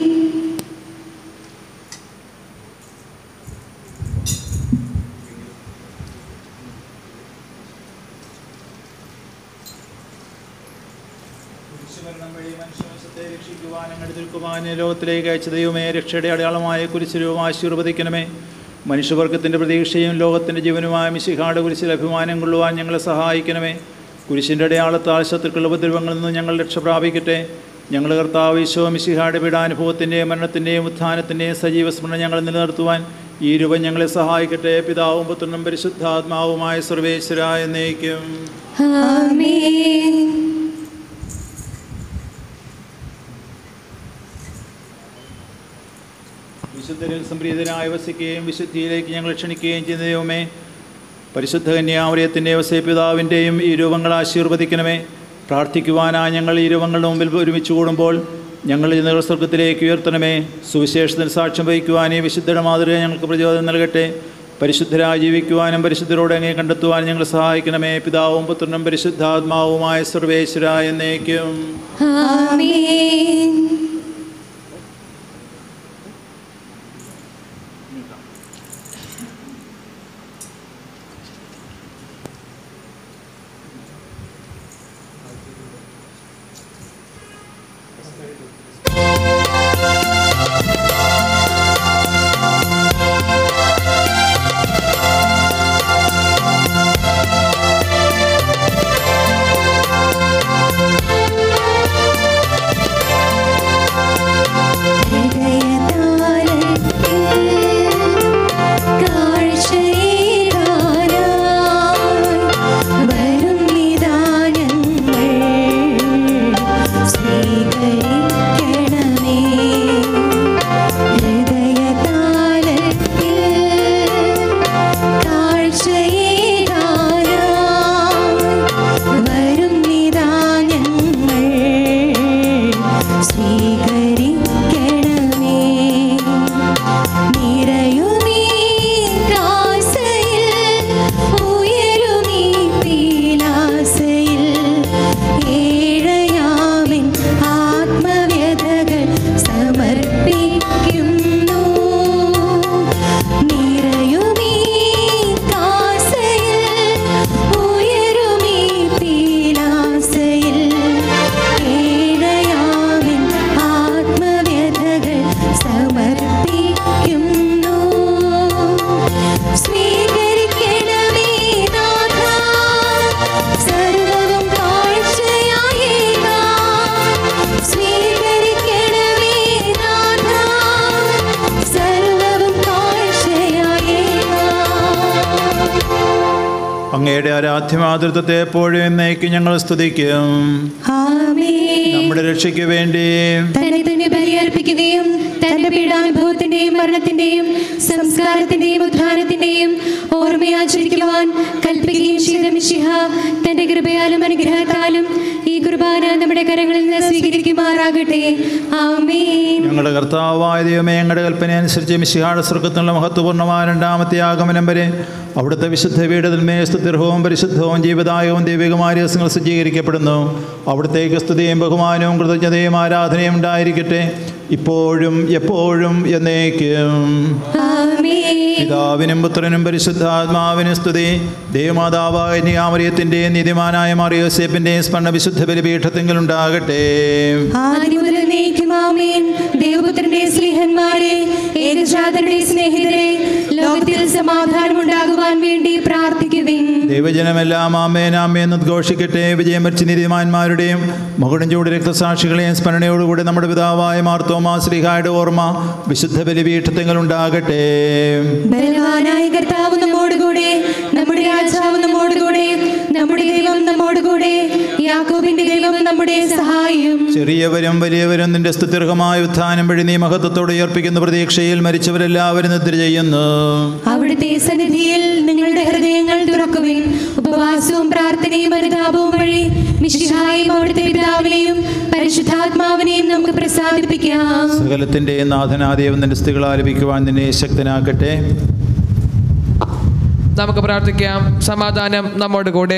ലോകത്തിലേക്ക് അയച്ച ദൈവമേ രക്ഷയുടെ അടയാളമായ കുരിശിലും ആശീർവദിക്കണമേ മനുഷ്യവർഗത്തിൻ്റെ പ്രതീക്ഷയും ലോകത്തിൻ്റെ ജീവനുമായ മിശിഹാട് കുരിശിൽ അഭിമാനം കൊള്ളുവാൻ ഞങ്ങളെ സഹായിക്കണമേ കുരിശിൻ്റെ അടയാളത്താൽ ശത്രുക്കളുടെ ഉപദ്രവങ്ങളിൽ നിന്ന് ഞങ്ങൾ രക്ഷ പ്രാപിക്കട്ടെ ഞങ്ങൾ കർത്താവ് ഈശോ മിശിഹായുടെ പീഡാനുഭവത്തിൻ്റെയും മരണത്തിൻ്റെയും ഉത്ഥാനത്തിൻ്റെയും സജീവ സ്മരണ ഞങ്ങൾ നിലനിർത്തുവാൻ ഈ രൂപം ഞങ്ങളെ സഹായിക്കട്ടെ പിതാവും പുത്രനും പരിശുദ്ധാത്മാവുമായ സർവേശ്വര എന്നേക്കും ആമേൻ വിശുദ്ധരിൽ സംപ്രീതരായി വസിക്കുകയും വിശുദ്ധിയിലേക്ക് ഞങ്ങൾ ക്ഷണിക്കുകയും ചെയ്യുന്ന ദൈവമേ പരിശുദ്ധ കന്യാമറിയത്തിൻ്റെ വസേപിതാവിൻ്റെയും ഈ രൂപങ്ങൾ ആശീർവദിക്കണമേ പ്രാർത്ഥിക്കുവാനായി ഞങ്ങൾ ഈ രൂപങ്ങളുടെ മുമ്പിൽ ഒരുമിച്ച് കൂടുമ്പോൾ ഞങ്ങൾ ഈ നേതൃസ്വർഗത്തിലേക്ക് ഉയർത്തണമേ സുവിശേഷത്തിന് സാക്ഷ്യം വഹിക്കുവാൻ ഈ വിശുദ്ധയുടെ മാതൃക ഞങ്ങൾക്ക് പ്രചോദനം നൽകട്ടെ പരിശുദ്ധരായി ജീവിക്കുവാനും പരിശുദ്ധരോടെ അങ്ങേ കണ്ടെത്തുവാനും ഞങ്ങൾ സഹായിക്കണമേ പിതാവും പുത്രനും പരിശുദ്ധാത്മാവുമായ സർവേശ്വര എന്നേക്കും ആമേൻ സ്വീകരിക്കണമേ നിറയുമീ കാസയിൽ ഉയരുമീ പീലാസയിൽ ഏഴയാവിൻ ആത്മവ്യതകൾ സമർപ്പിക്കുന്നു നിറയുമീ കാസയിൽ ഉയരുമീ പീലാസയിൽ ഏഴയാവിൻ ആത്മവ്യതകൾ സമർപ്പിക്കുന്നു സ്വീകരിക്കണമേ നാഥ സർവവും കാഴ്ചയായേകാം സ്വീകരിക്കണമേ നാഥ സർവവും കാഴ്ചയായേകാം അങ്ങയുടെ ആരാധ്യമാതൃത്വത്തെ എപ്പോഴും എന്നേക്കും ഞങ്ങൾ സ്തുതിക്കും ആമേൻ നമ്മുടെ രക്ഷയ്ക്ക് വേണ്ടി തന്നെ തന്നെ ബലിയർപ്പിക്കുകയും തന്റെ പീഡാനുഭവത്തിന്റെയും മരണത്തിന്റെയും സംസ്കാരത്തിന്റെയും ഉദ്ധാനത്തിന്റെയും ഓർമ്മയാചരിക്കുവാൻ കൽപ്പിക്കുകയും ചെയ്ത മിശിഹ തന്റെ കൃപയാലും അനുഗ്രഹത്താലും ഈ കുർബാന നമ്മുടെ കരങ്ങളിൽ നിന്ന് സ്വീകരിക്കുമാറാകട്ടെ ആമേൻ ഞങ്ങളുടെ കർത്താവായ ദൈവമേ ഞങ്ങളുടെ കൽപ്പന അനുസരിച്ച് മിശിഹാട് സ്വർഗത്തിനുള്ള മഹത്വപൂർണ്ണമായ രണ്ടാമത്തെ ആഗമനം വരെ അവിടുത്തെ വിശുദ്ധ വീടതിന്മേ സ്തുതിർഹവും പരിശുദ്ധവും ജീവദായകവും ദൈവികമായ രഹസ്യങ്ങൾ സജ്ജീകരിക്കപ്പെടുന്നു അവിടുത്തേക്ക് സ്തുതിയും ബഹുമാനവും കൃതജ്ഞതയും ആരാധനയും ഉണ്ടായിരിക്കട്ടെ ഇപ്പോഴും എപ്പോഴും എന്നേക്കും ആമേൻ പിതാവിനും പുത്രനും പരിശുദ്ധാത്മാവിനും സ്തുതി ദേവമാതാവായ നിയാമറിയത്തിൻ്റെയും നീതിമാനായ മറിയോസേപ്പിൻ്റെയും സ്മരണ വിശുദ്ധ ബലിപീഠത്തിങ്കിൽ ഉണ്ടാകട്ടെ ആദ്യം മുതൽ എന്നേക്കും ആമേൻ ദേവപുത്രന്റെ സ്നേഹന്മാരെ ഏകജാതരുടെ സ്നേഹിതരെ ലോകത്തിൽ സമാധാനം ഉണ്ടാകുവാൻ വേണ്ടി പ്രാർത്ഥിക്കുവിൻ ദൈവജനമെല്ലാം ആമേൻ ആമേൻ എന്ന് ഉദ്ഘോഷിക്കട്ടെ വിജയം വരിച്ച നീതിമാന്മാരുടെയും മകുടം ചൂട് രക്തസാക്ഷികളെയും സ്മരണയോടുകൂടി നമ്മുടെ പിതാവായ മാർത്തോമാ ശ്രീഹായുടെ ഓർമ്മ വിശുദ്ധ ബലിപീഠത്തിങ്ങൾ ഉണ്ടാകട്ടെ ബലവാനായ കർത്താവ് നമ്മോടുകൂടെ നമ്മുടെ രാജാവ് നമ്മോടുകൂടെ നമ്മുടെ ദൈവം നമ്മോടുകൂടെ യാക്കോബിന്റെ ദൈവം നമ്മുടെ സഹായം ചെറിയവരും വലിയവരും നിന്റെ സ്തുത്യർഹമായ ഉത്ഥാനം വഴി നീ മഹത്വത്തോടെ ഉയർപ്പിക്കുന്ന പ്രതീക്ഷയിൽ മരിച്ചവരെല്ലാവരും നിദ്ര ചെയ്യുന്നു അവിടുത്തെ സന്നിധിയിൽ നിങ്ങളുടെ ഹൃദയങ്ങൾ തുറക്കുവിൻ ഉപവാസവും പ്രാർത്ഥനയും അനുതാപവും വഴി മിശിഹായും അവിടുത്തെ പിതാവിനെയും പരിശുദ്ധാത്മാവിനെയും നമുക്ക് പ്രസാദിപ്പിക്കാം സകലത്തിൻ്റെ നാഥനാദേവൻ നിന്റെ സ്തുതികൾ ആലപിക്കുവാൻ നിന്നെ ശക്തനാക്കട്ടെ നമുക്ക് പ്രാർത്ഥിക്കാം സമാധാനം നമ്മോട് കൂടെ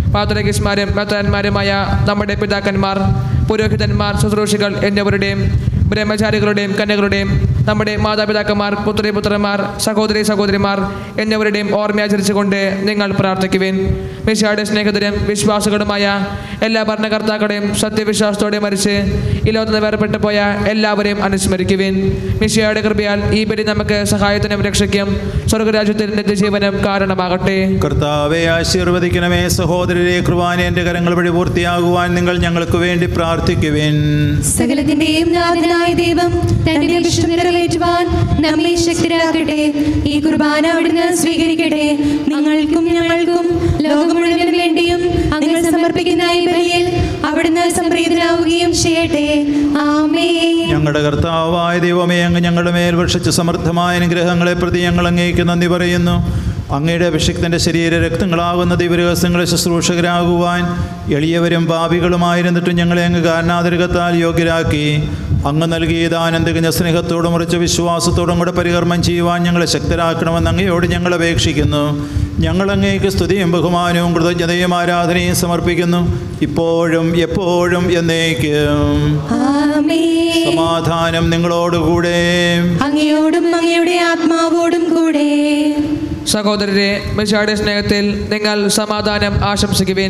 പാത്രകിസ്മാരും മെത്രാന്മാരുമായ നമ്മുടെ പിതാക്കന്മാർ പുരോഹിതന്മാർ ശുശ്രൂഷികൾ എന്നിവരുടെയും ബ്രഹ്മചാരികളുടെയും കന്യകളുടെയും നമ്മുടെ മാതാപിതാക്കന്മാർ പുത്രി പുത്രന്മാർ സഹോദരി സഹോദരിമാർ എന്നിവരുടെയും ഓർമ്മയാചരിച്ചുകൊണ്ട് നിങ്ങൾ പ്രാർത്ഥിക്കുവിൻ മിശായുടെ സ്നേഹിതരും വിശ്വാസികളുമായ എല്ലാ ഭരണകർത്താക്കളെയും സത്യവിശ്വാസത്തോടെ മരിച്ച് ഈ ലോകത്ത് വേർപെട്ടു പോയ എല്ലാവരെയും അനുസ്മരിക്കുവിൻ മിശിയായുടെ കൃപയാൽ ഈ ബലി നമുക്ക് സഹായത്തിനും രക്ഷയ്ക്കും സ്വർഗരാജ്യത്തിൽ നിത്യജീവനും കാരണമാകട്ടെ കർത്താവെ ആശീർവദിക്കണമേ സഹോദരരെ കൃപാന എൻ്റെ കരങ്ങൾ വഴി പൂർത്തിയാകുവാൻ നിങ്ങൾ ഞങ്ങൾക്ക് വേണ്ടി പ്രാർത്ഥിക്കുവിൻ സകലത്തിന്റെയും നാഥനായ ദൈവം തന്റെ ഇഷ്ടം നിറവേറ്റുവാൻ നമ്മെ ശക്തരാക്കട്ടെ ഈ കുർബാന അവിടുന്ന് സ്വീകരിക്കട്ടെ നിങ്ങൾക്കും ഞങ്ങൾക്കും ലോകം മുഴുവനും വേണ്ടിയും അങ്ങനെ സമർപ്പിക്കുന്ന ഈ ബലിയിൽ അവിടുന്ന് സംപ്രീതനാവുകയും ചെയ്യട്ടെ ആമേ ഞങ്ങളുടെ കർത്താവായ ദൈവമേ അങ്ങ് ഞങ്ങളുടെ മേൽ വർഷിച്ച സമർത്ഥമായ അനുഗ്രഹങ്ങളെ പ്രതി ഞങ്ങൾ അങ്ങേക്ക് നന്ദി പറയുന്നു അങ്ങയുടെ അഭിഷിക്തൻ്റെ ശരീര രക്തങ്ങളാകുന്ന ദിവരഹസ്യങ്ങളെ ശുശ്രൂഷകരാകുവാൻ എളിയവരും പാപികളുമായിരുന്നിട്ടും ഞങ്ങളെ അങ്ങ് കാരണാതിരകത്താൽ യോഗ്യരാക്കി അങ്ങ് നൽകിയ ദാനം തികഞ്ഞ സ്നേഹത്തോടും ഉറച്ച വിശ്വാസത്തോടും കൂടെ പരികർമ്മം ചെയ്യുവാൻ ഞങ്ങളെ ശക്തരാക്കണമെന്ന് അങ്ങയോട് ഞങ്ങൾ അപേക്ഷിക്കുന്നു ഞങ്ങൾ അങ്ങേക്ക് സ്തുതിയും ബഹുമാനവും കൃതജ്ഞതയും ആരാധനയും സമർപ്പിക്കുന്നു ഇപ്പോഴും എപ്പോഴും എന്നേക്കും ആമേ സമാധാനം നിങ്ങളോടുകൂടെ അങ്ങയോടും അങ്ങയുടെ ആത്മാവോടും കൂടെ സഹോദരരെ മിശായുടെ സ്നേഹത്തിൽ നിങ്ങൾ സമാധാനം ആശംസിക്കുവിൻ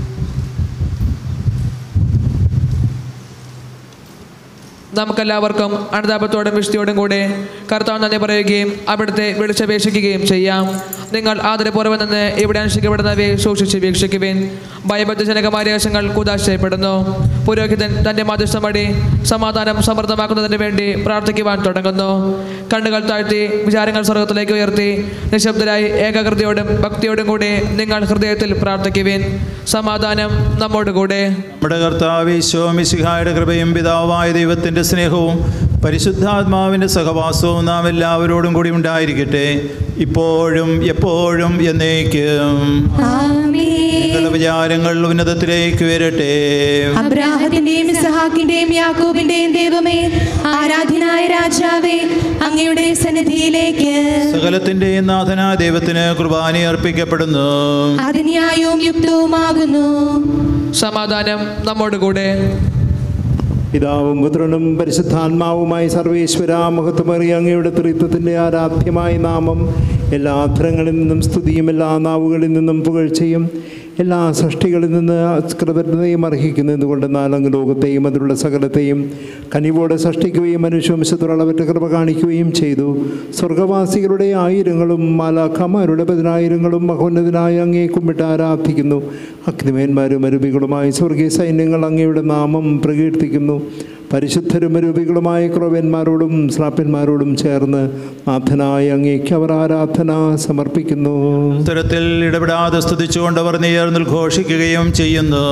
നമുക്കെല്ലാവർക്കും അനുതാപത്തോടും വിശുദ്ധിയോടും കൂടെ കർത്താവ് നന്ദി പറയുകയും അവിടുത്തെ വിളിച്ചപേക്ഷിക്കുകയും ചെയ്യാം നിങ്ങൾ ആദരപൂർവ്വം നിന്ന് ഇവിടെ അനുഷ്ഠിക്കപ്പെടുന്നവയെ സൂക്ഷിച്ച് വീക്ഷിക്കുവിൻ ഭയബദ്ധജനകമായ രഹസ്യങ്ങൾ കുതാശയപ്പെടുന്നു പുരോഹിതൻ തൻ്റെ മധ്യസ്ഥം വഴി സമാധാനം സമൃദ്ധമാക്കുന്നതിന് വേണ്ടി പ്രാർത്ഥിക്കുവാൻ തുടങ്ങുന്നു കണ്ണുകൾ താഴ്ത്തി വിചാരങ്ങൾ സ്വർഗത്തിലേക്ക് ഉയർത്തി നിശബ്ദരായി ഏകാഗ്രതയോടും ഭക്തിയോടും കൂടെ നിങ്ങൾ ഹൃദയത്തിൽ പ്രാർത്ഥിക്കുവിൻ സമാധാനം നമ്മോടുകൂടെ നമ്മുടെ കർത്താവ് ഈശോമിശിഹായുടെ കൃപയും പിതാവായ ദൈവത്തിൻ്റെ സ്നേഹവും പരിശുദ്ധാത്മാവിൻ്റെ സഹവാസവും നാം എല്ലാവരോടും കൂടി ഉണ്ടായിരിക്കട്ടെ ഇപ്പോഴും എപ്പോഴും എന്നേക്കും ആമേ നിങ്ങളുടെ വിചാരങ്ങൾ ഉന്നതത്തിലേക്ക് വരട്ടെ അബ്രാഹത്തിന്റെയും ഇസഹാക്കിന്റെയും യാക്കോബിന്റെയും ദൈവമേ ആരാധ്യനായ രാജാവേ അങ്ങയുടെ സന്നിധിയിലേക്ക് സകലത്തിൻ്റെയും നാഥനായ ദൈവത്തിന് കുർബാന അർപ്പിക്കപ്പെടുന്നു അത് ന്യായവും യുക്തവുമാകുന്നു സമാധാനം നമ്മോടുകൂടെ പിതാവും പുത്രനും പരിശുദ്ധാത്മാവുമായി സർവേശ്വര മഹത്വമറിയ അങ്ങയുടെ ത്രിത്വത്തിൻ്റെ ആരാധ്യമായ നാമം എല്ലാ അധരങ്ങളിൽ നിന്നും സ്തുതിയും എല്ലാ നാവുകളിൽ നിന്നും പുകഴ്ചയും എല്ലാ സൃഷ്ടികളിൽ നിന്ന് കൃതജ്ഞതയും അർഹിക്കുന്നു എന്തുകൊണ്ടെന്നാൽ അങ്ങ് ലോകത്തെയും അതിലുള്ള സകലത്തെയും കനിവോടെ സൃഷ്ടിക്കുകയും മനുഷ്യവംശത്തോടളവറ്റ കൃപ കാണിക്കുകയും ചെയ്തു സ്വർഗവാസികളുടെ ആയിരങ്ങളും മാലാഖമാരുടെ പതിനായിരങ്ങളും മഹോന്നതനായ അങ്ങേ കുമ്പിട്ട് ആരാധിക്കുന്നു അഗ്നിമേന്മാരും അരുവികളുമായി സ്വർഗീയ സൈന്യങ്ങൾ അങ്ങയുടെ നാമം പ്രകീർത്തിക്കുന്നു പരിശുദ്ധരും അരൂപികളുമായ ക്രോവന്മാരോടും ശ്രാപ്പന്മാരോടും ചേർന്ന് നാഥനായ അങ്ങേക്ക് അവർ ആരാധന സമർപ്പിക്കുന്നു ഉത്തരത്തിൽ ഇടപെടാതെ സ്തുതിച്ചുകൊണ്ട് അവർ നേർന്നിൽ ഘോഷിക്കുകയും ചെയ്യുന്നു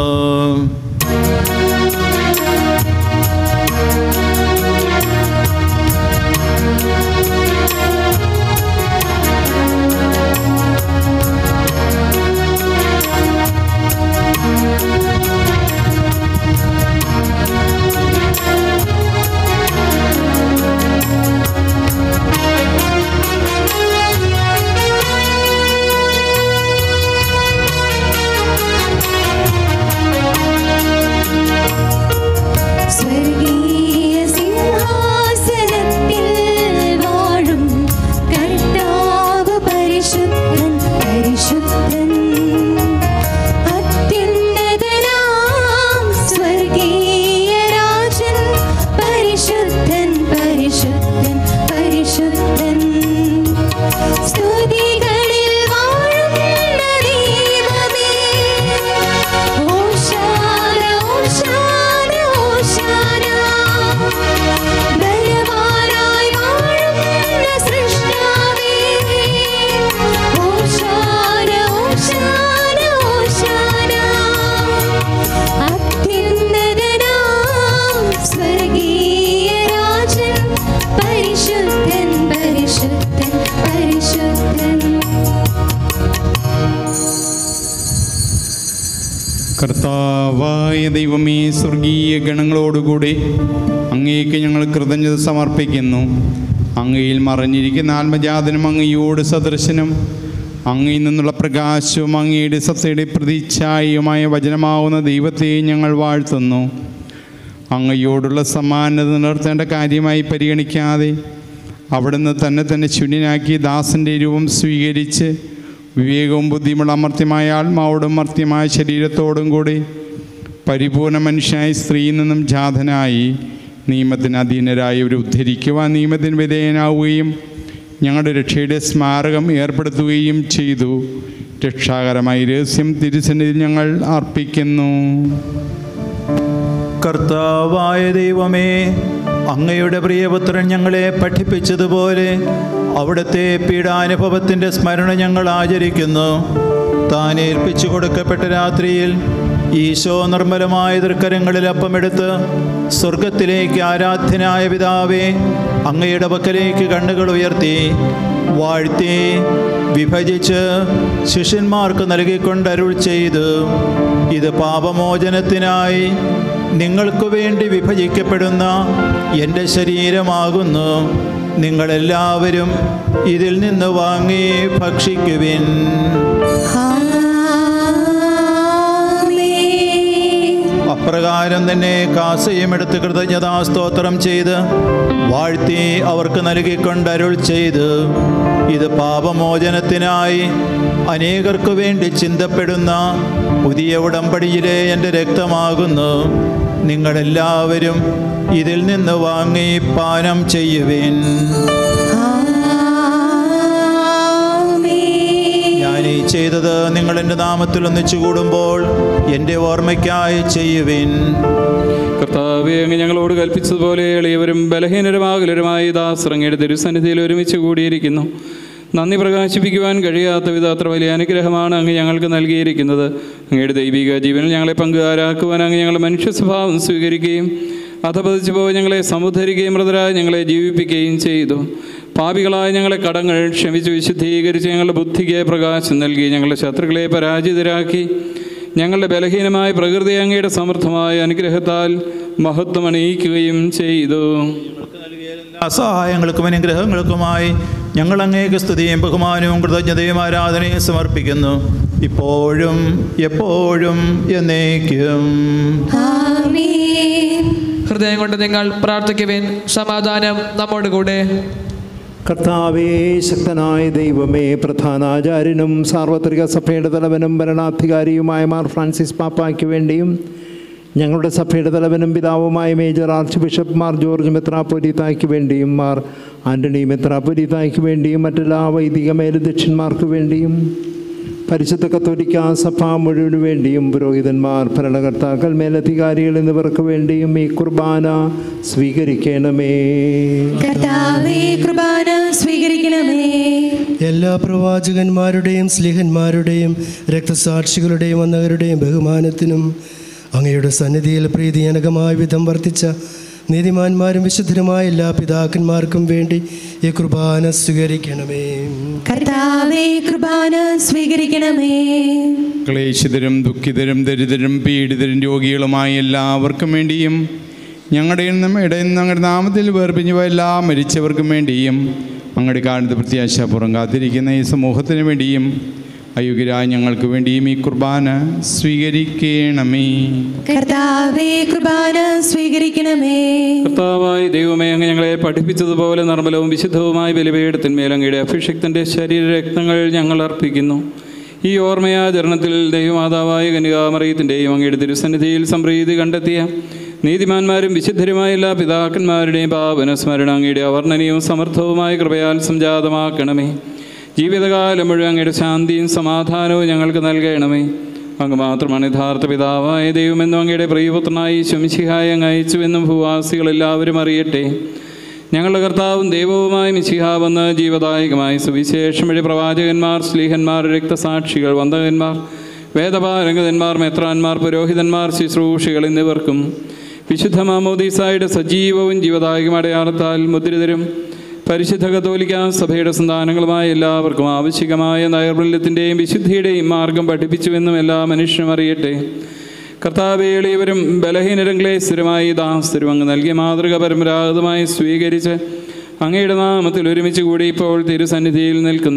സ്വർഗീയ സിംഹാസനത്തിൽ വാഴും കർത്താവ് പരിശുദ്ധൻ പരിശുദ്ധൻ അത്യുന്നതനാം സ്വർഗീയ രാജൻ പരിശുദ്ധൻ പരിശുദ്ധൻ പരിശുദ്ധൻ സ്തുതികളിൽ വാഴുന്ന ദൈവമേ ഓശാന ഓശാന ഓശാന ബലവാനായി വാഴുന്ന സൃഷ്ടാവേ ഓശാന ഓശാന ഓശാന അത്യുന്നതനാം സ്വർഗീയ രാജൻ പരിശുദ്ധൻ പരിശുദ്ധൻ പരിശുദ്ധൻ കർത്താവായ ദൈവമേ സ്വർഗീയ ഗണങ്ങളോടുകൂടി അങ്ങേക്ക് ഞങ്ങൾ കൃതജ്ഞത സമർപ്പിക്കുന്നു അങ്ങയിൽ മറഞ്ഞിരിക്കുന്ന ആത്മജാതനും അങ്ങയോട് സദൃശനും അങ്ങയിൽ നിന്നുള്ള പ്രകാശവും അങ്ങയുടെ സത്തയുടെ പ്രതീച്ഛായയുമായ വചനമാവുന്ന ദൈവത്തെ ഞങ്ങൾ വാഴ്ത്തുന്നു അങ്ങയോടുള്ള സമാനത നിലനിർത്തേണ്ട കാര്യമായി പരിഗണിക്കാതെ അവിടുന്ന് തന്നെ തന്നെ ശൂന്യനാക്കി ദാസൻ്റെ രൂപം സ്വീകരിച്ച് വിവേകവും ബുദ്ധിയുമുള്ള അമർത്യമായ ആത്മാവോടും മർത്യമായ ശരീരത്തോടും കൂടി പരിപൂർണ മനുഷ്യനായ സ്ത്രീയിൽ നിന്നും ജാതനായി നിയമത്തിന് അധീനരായവരെ ഉദ്ധരിക്കുവാൻ നിയമത്തിന് വിധേയനാവുകയും ഞങ്ങളുടെ രക്ഷയുടെ സ്മാരകം ഏർപ്പെടുത്തുകയും ചെയ്തു രക്ഷാകരമായ രഹസ്യം തിരുസന്നിധി ഞങ്ങൾ അർപ്പിക്കുന്നു കർത്താവായ ദൈവമേ അങ്ങയുടെ പ്രിയപുത്രൻ ഞങ്ങളെ പഠിപ്പിച്ചതുപോലെ അവിടുത്തെ പീഡാനുഭവത്തിൻ്റെ സ്മരണ ഞങ്ങൾ ആചരിക്കുന്നു താൻ ഏൽപ്പിച്ചു കൊടുക്കപ്പെട്ട രാത്രിയിൽ ഈശോ നിർമ്മലമായ തൃക്കരങ്ങളിൽ അപ്പമെടുത്ത് സ്വർഗത്തിലേക്ക് ആരാധ്യനായ പിതാവേ അങ്ങയുടെ പക്കലേക്ക് കണ്ണുകൾ ഉയർത്തി വാഴ്ത്തി വിഭജിച്ച് ശിഷ്യന്മാർക്ക് നൽകിക്കൊണ്ട് അരുൾ ചെയ്തു ഇത് പാപമോചനത്തിനായി നിങ്ങൾക്ക് വേണ്ടി വിഭജിക്കപ്പെടുന്ന എൻ്റെ ശരീരമാകുന്നു നിങ്ങളെല്ലാവരും ഇതിൽ നിന്ന് വാങ്ങി ഭക്ഷിക്കുവിൻ അപ്രകാരം തന്നെ കാസയും എടുത്ത് കൃതജ്ഞതാ സ്തോത്രം ചെയ്ത് വാഴ്ത്തി അവർക്ക് നൽകിക്കൊണ്ട് അരുൾ ചെയ്ത് ഇത് പാപമോചനത്തിനായി അനേകർക്കു വേണ്ടി ചിന്തപ്പെടുന്ന പുതിയ ഉടമ്പടിയിലെ എൻ്റെ രക്തമാകുന്നു നിങ്ങളെല്ലാവരും ഇതിൽ നിന്ന് വാങ്ങി പാനം ചെയ്യുവിൻ ഞാൻ ഈ ചെയ്തത് നിങ്ങൾ എൻ്റെ നാമത്തിൽ ഒന്നിച്ചു കൂടുമ്പോൾ എൻ്റെ ഓർമ്മയ്ക്കായി ചെയ്യുവിൻ കർത്താവെ അങ്ങ് ഞങ്ങളോട് കൽപ്പിച്ചതുപോലെ എളിയവരും ബലഹീനരുമാകലരുമായി ദാസറങ്ങയുടെ തിരുസന്നിധിയിൽ ഒരുമിച്ച് കൂടിയിരിക്കുന്നു നന്ദി പ്രകാശിപ്പിക്കുവാൻ കഴിയാത്ത വിധ അത്ര വലിയ അനുഗ്രഹമാണ് അങ്ങ് ഞങ്ങൾക്ക് നൽകിയിരിക്കുന്നത് അങ്ങയുടെ ദൈവിക ജീവനിൽ ഞങ്ങളെ പങ്കുകാരാക്കുവാൻ അങ്ങ് ഞങ്ങളുടെ മനുഷ്യ സ്വഭാവം സ്വീകരിക്കുകയും അധപതിച്ചു പോയി ഞങ്ങളെ സമുദ്ധരിക്കുകയും മൃതരായി ഞങ്ങളെ ജീവിപ്പിക്കുകയും ചെയ്തു പാപികളായ ഞങ്ങളെ കടങ്ങൾ ക്ഷമിച്ച് വിശുദ്ധീകരിച്ച് ഞങ്ങളുടെ ബുദ്ധിക്ക് പ്രകാശം നൽകി ഞങ്ങളുടെ ശത്രുക്കളെ പരാജിതരാക്കി ഞങ്ങളുടെ ബലഹീനമായ പ്രകൃതി അങ്ങയുടെ സമൃദ്ധമായ അനുഗ്രഹത്താൽ മഹത്വം അണിയിക്കുകയും ചെയ്തു എല്ലാ സഹായങ്ങൾക്കും അനുഗ്രഹങ്ങൾക്കുമായി ഞങ്ങൾ അങ്ങേക്ക് സ്തുതിയും ബഹുമാനവും കൃതജ്ഞതയും ആരാധനയും സമർപ്പിക്കുന്നു ഇപ്പോഴും എപ്പോഴും എന്നേക്കും ഹൃദയം കൊണ്ട് നിങ്ങൾ പ്രാർത്ഥിക്കുവിൻ സമാധാനം നമ്മോട് കൂടെ കർത്താവേ ശക്തനായ ദൈവമേ പ്രധാനാചാര്യനും സാർവത്രിക സഭയുടെ തലവനും ഭരണാധികാരിയുമായ മാർ ഫ്രാൻസിസ് പാപ്പായ്ക്ക് വേണ്ടിയും ഞങ്ങളുടെ സഭയുടെ തലവനും പിതാവുമായ major arch bishop Mar George മെത്രാപ്പൊലീത്തായ്ക്ക് വേണ്ടിയും മാർ ആൻ്റണി മെത്രാപ്പൊലീത്തായ്ക്ക് വേണ്ടിയും മറ്റെല്ലാ വൈദിക മേലധ്യക്ഷന്മാർക്ക് വേണ്ടിയും പരിശുദ്ധ കത്തോലിക്ക സഭ മുഴുവന് വേണ്ടിയും പുരോഹിതന്മാർ ഭരണകർത്താക്കൾ മേലധികാരികൾ എന്നിവർക്ക് വേണ്ടിയും ഈ കുർബാന സ്വീകരിക്കണമേ കർത്താവേ കൃപാന സ്വീകരിക്കണമേ എല്ലാ പ്രവാചകന്മാരുടെയും സ്ലിഹന്മാരുടെയും രക്തസാക്ഷികളുടെയും വന്നവരുടെയും ബഹുമാനത്തിനും അങ്ങയുടെ സന്നിധിയിൽ പ്രീതിജനകമായ വിധം വർത്തിച്ച നീതിമാന്മാരും വിശുദ്ധരുമായ എല്ലാ പിതാക്കന്മാർക്കും വേണ്ടി ഈ കുർബാന സ്വീകരിക്കണമേ കർത്താവേ കൃപാന സ്വീകരിക്കണമേ ക്ലേശിതരും ദുഃഖിതരും ദരിദ്രരും പീഡിതരും രോഗികളുമായ എല്ലാവർക്കും വേണ്ടിയും ഞങ്ങളുടെ നിന്നും ഇടയിൽ നിന്ന് ഞങ്ങളുടെ നാമത്തിൽ വേർപിഞ്ഞു പോയ എല്ലാ മരിച്ചവർക്കും വേണ്ടിയും അങ്ങയുടെ കാലത്ത് പ്രത്യാശാപൂർവ്വം കാത്തിരിക്കുന്ന ഈ സമൂഹത്തിന് വേണ്ടിയും അയോഗ്യരായ ഞങ്ങൾക്ക് വേണ്ടിയും ഈ കുർബാന സ്വീകരിക്കണമേ കർത്താവേ കൃപാന സ്വീകരിക്കണമേ കർത്താവായ ദൈവമേ അങ്ങ് ഞങ്ങളെ പഠിപ്പിച്ചതുപോലെ നിർമ്മലവും വിശുദ്ധവുമായ ബലിപീഠത്തിന്മേൽ അങ്ങയുടെ അഭിഷക്തൻ്റെ ശരീരരക്തങ്ങൾ ഞങ്ങൾ അർപ്പിക്കുന്നു ഈ ഓർമ്മയാചരണത്തിൽ ദൈവമാതാവായ കന്യകാമറിയത്തിൻ്റെയും അങ്ങയുടെ തിരുസന്നിധിയിൽ സംപ്രീതി കണ്ടെത്തിയ നീതിമാന്മാരും വിശുദ്ധരുമായ എല്ലാ പിതാക്കന്മാരുടെയും പാവന സ്മരണ അങ്ങയുടെ അവർണ്ണനീയവും സമർത്ഥവുമായ കൃപയാൽ സംജാതമാക്കണമേ ജീവിതകാലം മുഴുവൻ അങ്ങയുടെ ശാന്തിയും സമാധാനവും ഞങ്ങൾക്ക് നൽകണമേ അങ്ങ് മാത്രമാണ് യഥാർത്ഥ പിതാവായ ദൈവമെന്നും അങ്ങയുടെ പ്രിയപുത്രനായി ശമിശിഹായ അങ്ങ് അയച്ചുവെന്നും ഭൂവാസികളെല്ലാവരും അറിയട്ടെ ഞങ്ങളുടെ കർത്താവും ദൈവവുമായ മിശിഹാവെന്ന് ജീവദായകമായ സുവിശേഷം വഴി പ്രവാചകന്മാർ സ്ലീഹന്മാർ രക്തസാക്ഷികൾ വന്ദകന്മാർ വേദപാരംഗതന്മാർ മെത്രാന്മാർ പുരോഹിതന്മാർ ശുശ്രൂഷികൾ എന്നിവർക്കും വിശുദ്ധ മാമോദീസായുടെ സജീവവും ജീവദായകം അടയാളത്താൽ മുദ്രിതരും പരിശുദ്ധ കത്തോലിക്ക സഭയുടെ സന്താനങ്ങളുമായ എല്ലാവർക്കും ആവശ്യമായ നൈർമല്യത്തിൻ്റെയും വിശുദ്ധിയുടെയും മാർഗം പഠിപ്പിച്ചുവെന്നും എല്ലാ മനുഷ്യരും അറിയട്ടെ കർത്താവേളിയവരും ബലഹീനരും ക്ലേസ്ഥിരമായി ദാസ്തരും അങ്ങ് നൽകിയ മാതൃക പരമ്പരാഗതമായി സ്വീകരിച്ച് അങ്ങയുടെ നാമത്തിൽ ഒരുമിച്ച് കൂടി ഇപ്പോൾ തിരുസന്നിധിയിൽ നിൽക്കുന്നു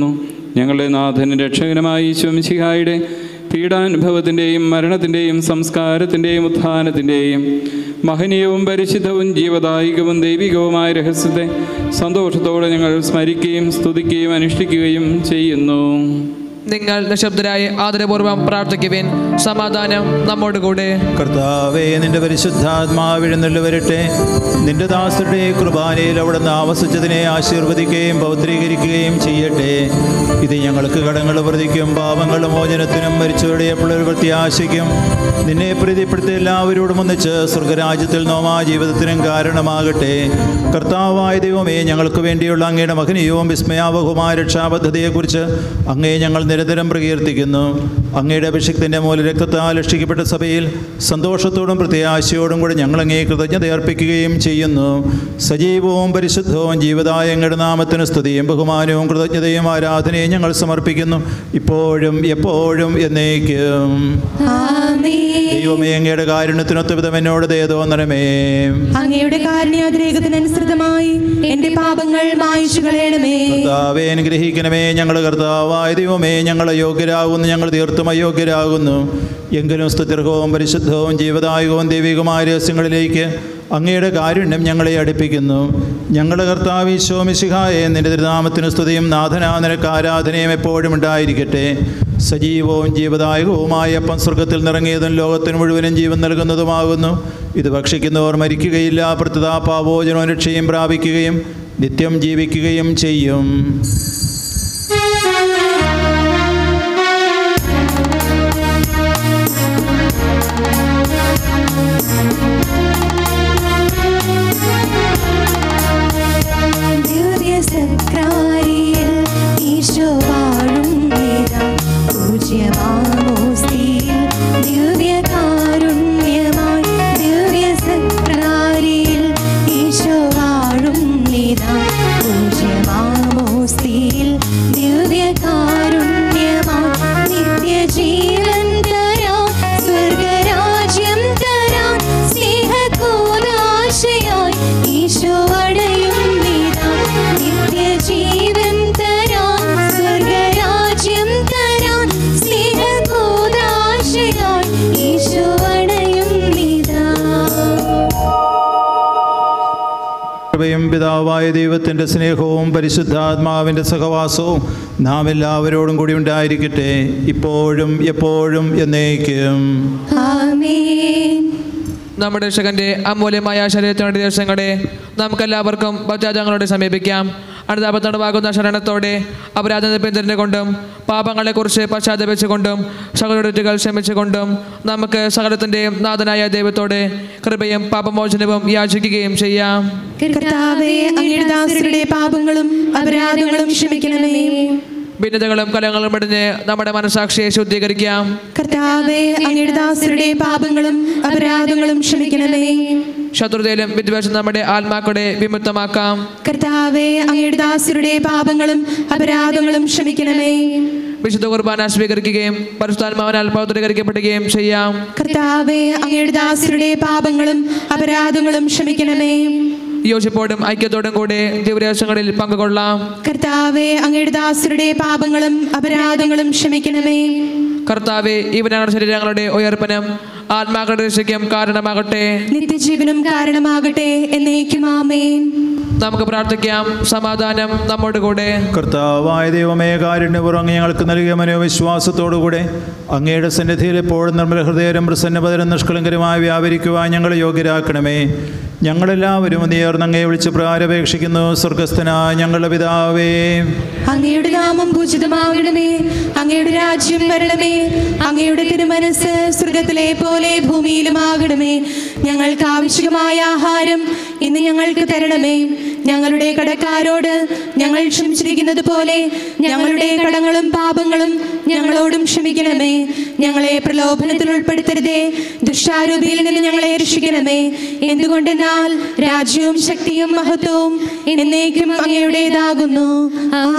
ഞങ്ങളുടെ നാഥനും രക്ഷകനുമായ ഈശ്വംശിഹായുടെ പീഡാനുഭവത്തിൻ്റെയും മരണത്തിൻ്റെയും സംസ്കാരത്തിൻ്റെയും ഉത്ഥാനത്തിൻ്റെയും മഹനീയവും പരിശുദ്ധവും ജീവദായികവും ദൈവികവുമായ രഹസ്യത്തെ സന്തോഷത്തോടെ ഞങ്ങൾ സ്മരിക്കുകയും സ്തുതിക്കുകയും അനുഷ്ഠിക്കുകയും ചെയ്യുന്നു നിങ്ങൾ നിശബ്ദരായി ആദരപൂർവ്വം പ്രാർത്ഥിക്കുവിൻ സമാധാനം നമ്മോട് കൂടെ കർത്താവേ നിന്റെ പരിശുദ്ധാത്മാവിഴുന്നള്ളു വരട്ടെ നിന്റെ ദാസരുടെ കുർബാനയിൽ അവിടുന്ന് ആവസിച്ചതിനെ ആശീർവദിക്കുകയും പൗത്രീകരിക്കുകയും ചെയ്യട്ടെ ഇത് ഞങ്ങൾക്ക് കടങ്ങൾ പ്രതിക്കും പാപങ്ങൾ മോചനത്തിനും മരിച്ചവരുടെ എപ്പോഴൊരു പ്രത്യാശയ്ക്കും നിന്നെ പ്രീതിപ്പെടുത്തി എല്ലാവരോടും ഒന്നിച്ച് സ്വർഗരാജ്യത്തിൽ നോമാ ജീവിതത്തിനും കാരണമാകട്ടെ കർത്താവായ ദൈവമേ ഞങ്ങൾക്ക് വേണ്ടിയുള്ള അങ്ങയുടെ മഹനീയവും വിസ്മയാവഹുമായ രക്ഷാപദ്ധതിയെക്കുറിച്ച് അങ്ങേ ഞങ്ങൾ നിരന്തരം പ്രകീർത്തിക്കുന്നു അങ്ങയുടെ അഭിഷിക്തിൻ്റെ മൂലരക്തത്താൽ രക്ഷിക്കപ്പെട്ട സഭയിൽ സന്തോഷത്തോടും പ്രത്യാശയോടും കൂടെ ഞങ്ങൾ അങ്ങേ കൃതജ്ഞത അർപ്പിക്കുകയും ചെയ്യുന്നു സജീവവും പരിശുദ്ധവും ജീവതായ അങ്ങയുടെ നാമത്തിന് സ്തുതിയും ബഹുമാനവും കൃതജ്ഞതയും ആരാധനയും ഞങ്ങൾ സമർപ്പിക്കുന്നു ഇപ്പോഴും എപ്പോഴും എന്നേക്കും ദൈവമേ അങ്ങയുടെ കാരുണ്യത്തിനൊത്ത വിധം എന്നോട് ദയ തോന്നണമേ അങ്ങയുടെ കാരുണ്യാതിരേകത്തിനനുസൃതമായി എന്റെ പാപങ്ങൾ മായിച്ചു കളയണമേ കർത്താവെ അനുഗ്രഹിക്കണമേ ഞങ്ങൾ കർത്താവായ ദൈവമേ ഞങ്ങൾ അയോഗ്യരാകുന്നു ഞങ്ങൾ തീർത്തും അയോഗ്യരാകുന്നു എങ്കിലും സ്തുത്യർഹവും പരിശുദ്ധവും ജീവദായകവും ദൈവികമായ രഹസ്യങ്ങളിലേക്ക് അങ്ങയുടെ കാരുണ്യം ഞങ്ങളെ അടുപ്പിക്കുന്നു ഞങ്ങളുടെ കർത്താവ് ഈശോമിശിഹായെ നിന്റെ തിരുനാമത്തിന് സ്തുതിയും നാഥനാ നിനക്ക് ആരാധനയും എപ്പോഴും ഉണ്ടായിരിക്കട്ടെ സജീവവും ജീവദായകവുമായ അപ്പം സ്വർഗത്തിൽ നിറങ്ങിയതും ലോകത്തിന് മുഴുവനും ജീവൻ നൽകുന്നതുമാകുന്നു ഇത് ഭക്ഷിക്കുന്നവർ മരിക്കുകയില്ല പ്രത്യതാ പാപോജനവും രക്ഷയും പ്രാപിക്കുകയും നിത്യം ജീവിക്കുകയും ചെയ്യും ദിവ്യസക്രാരിയിൽ ഈശോ വാഴുന്നിതാ. പൂജ്യമാമോസ്തിയിൽ ദിവ്യകാരുണ്യമായി ദിവ്യസക്രാരിയിൽ ഈശോ വാഴുന്നിതാ. പൂജ്യമാമോസ്തിയിൽ ദിവ്യകാരുണ്യമായി നിത്യജീവൻ തരാം സ്വർഗരാജ്യം തരാം സ്നേഹകൂദാശയായി ഈശോ അടയും നിതാ നിത്യജീവൻ തരാം സ്വർഗരാജ്യം തരാം സ്നേഹകൂദാശയായി ഈശോ അടയും നിതാ കൃപയും പിതാവായ ദൈവത്തിൻ്റെ സ്നേഹവും പരിശുദ്ധാത്മാവിൻ്റെ സഹവാസവും നാം എല്ലാവരോടും കൂടി ഉണ്ടായിരിക്കട്ടെ ഇപ്പോഴും എപ്പോഴും എന്നേക്കും ആമേൻ നമ്മുടെ രക്ഷകന്റെ അമൂല്യമായ ശരീരത്തിനുടെ ദിവസങ്ങളെ നമുക്കെല്ലാവർക്കും ഭക്താജങ്ങളോട് സമീപിക്കാം അനുതാപത്തോടുവാകുന്ന ശരണത്തോടെ അപരാധ പിന്തിരിഞ്ഞുകൊണ്ടും പാപങ്ങളെക്കുറിച്ച് പശ്ചാത്തപിച്ചുകൊണ്ടും സകലൊരുറ്റുകൾ ക്ഷമിച്ചുകൊണ്ടും നമുക്ക് സകലത്തിൻ്റെയും നാഥനായ ദൈവത്തോട് കൃപയും പാപമോചനവും യാചിക്കുകയും ചെയ്യാം കർത്താവേ അങ്ങയുടെ ദാസരുടെ പാപങ്ങളും അപരാധങ്ങളും ക്ഷമിക്കണമേ ഭിന്നതകളും കലങ്ങളും ഇടിഞ്ഞ് നമ്മുടെ മനസാക്ഷിയെ ശുദ്ധീകരിക്കാം കർത്താവേ അങ്ങയുടെ ദാസരുടെ പാപങ്ങളും അപരാധങ്ങളും ക്ഷമിക്കണമേ ശത്രുതയിലും വിദ്വേഷം നമ്മുടെ ആത്മാക്കളെ വിമുക്തമാക്കാം കർത്താവേ അങ്ങയുടെ ദാസരുടെ പാപങ്ങളും അപരാധങ്ങളും ക്ഷമിക്കണമേ വിശുദ്ധ കുർബാന സ്വീകരിക്കുകയും പരിശുദ്ധാത്മാവിനാൽ പൗത്രീകരിക്കപ്പെടുകയും ചെയ്യാം കർത്താവേ അങ്ങയുടെ ദാസരുടെ പാപങ്ങളും അപരാധങ്ങളും ക്ഷമിക്കണമേ യോജിപ്പോടും ഐക്യത്തോടും കൂടെ ദിവരഹസ്യങ്ങളിൽ പങ്കുകൊള്ളാം കർത്താവേ അങ്ങയുടെ ദാസരുടെ പാപങ്ങളും അപരാധങ്ങളും ക്ഷമിക്കണമേ കർത്താവെ ഇവനാണ് ശരീരങ്ങളുടെ ഉയർപ്പനും ആത്മാക്കളുടെ രക്ഷയ്ക്കും കാരണമാകട്ടെ നിത്യജീവനും കാരണമാകട്ടെ എന്നേക്കും ആമേൻ നമുക്ക് പ്രാർത്ഥിക്കാം സമാധാനം നമ്മോട് കൂടെ കർത്താവായ ദൈവമേ കാരുണ്യപൂർവ്വം അങ്ങ് ഞങ്ങൾക്ക് നൽകിയ മനോവിശ്വാസത്തോടുകൂടെ അങ്ങയുടെ സന്നിധിയിൽ എപ്പോഴും നിർമ്മല ഹൃദയരും പ്രസന്നപതരും നിഷ്കളങ്കരുമായി വ്യാപരിക്കുവാൻ ഞങ്ങളെ യോഗ്യരാക്കണമേ ഞങ്ങളെല്ലാവരും നേർന്ന് അങ്ങയെ വിളിച്ച് പ്രാരപേക്ഷിക്കുന്നു സ്വർഗസ്ഥനായ ഞങ്ങളുടെ പിതാവേ അങ്ങയുടെ നാമം പൂജിതമാകണമേ അങ്ങയുടെ രാജ്യം വരണമേ അങ്ങയുടെ തിരുമനസ് സ്വർഗത്തിലെ പോലെ ഭൂമിയിലുമാകണമേ ഞങ്ങൾക്ക് ആവശ്യമായ ആഹാരം ഇന്ന് ഞങ്ങൾക്ക് തരണമേ ഞങ്ങളുടെ കടക്കാരോട് ഞങ്ങൾ ക്ഷമിച്ചിരിക്കുന്നത് പോലെ ഞങ്ങളുടെ കടങ്ങളും പാപങ്ങളും ഞങ്ങളോടും ക്ഷമിക്കണമേ ഞങ്ങളെ പ്രലോഭനത്തിൽ ഉൾപ്പെടുത്തരുതേ ദുഷ്ടാരൂപിയിൽ നിന്ന് ഞങ്ങളെ രക്ഷിക്കണമേ എന്തുകൊണ്ടെന്നാൽ രാജ്യവും ശക്തിയും മഹത്വവും എന്നേക്കും അങ്ങയുടേതാകുന്നു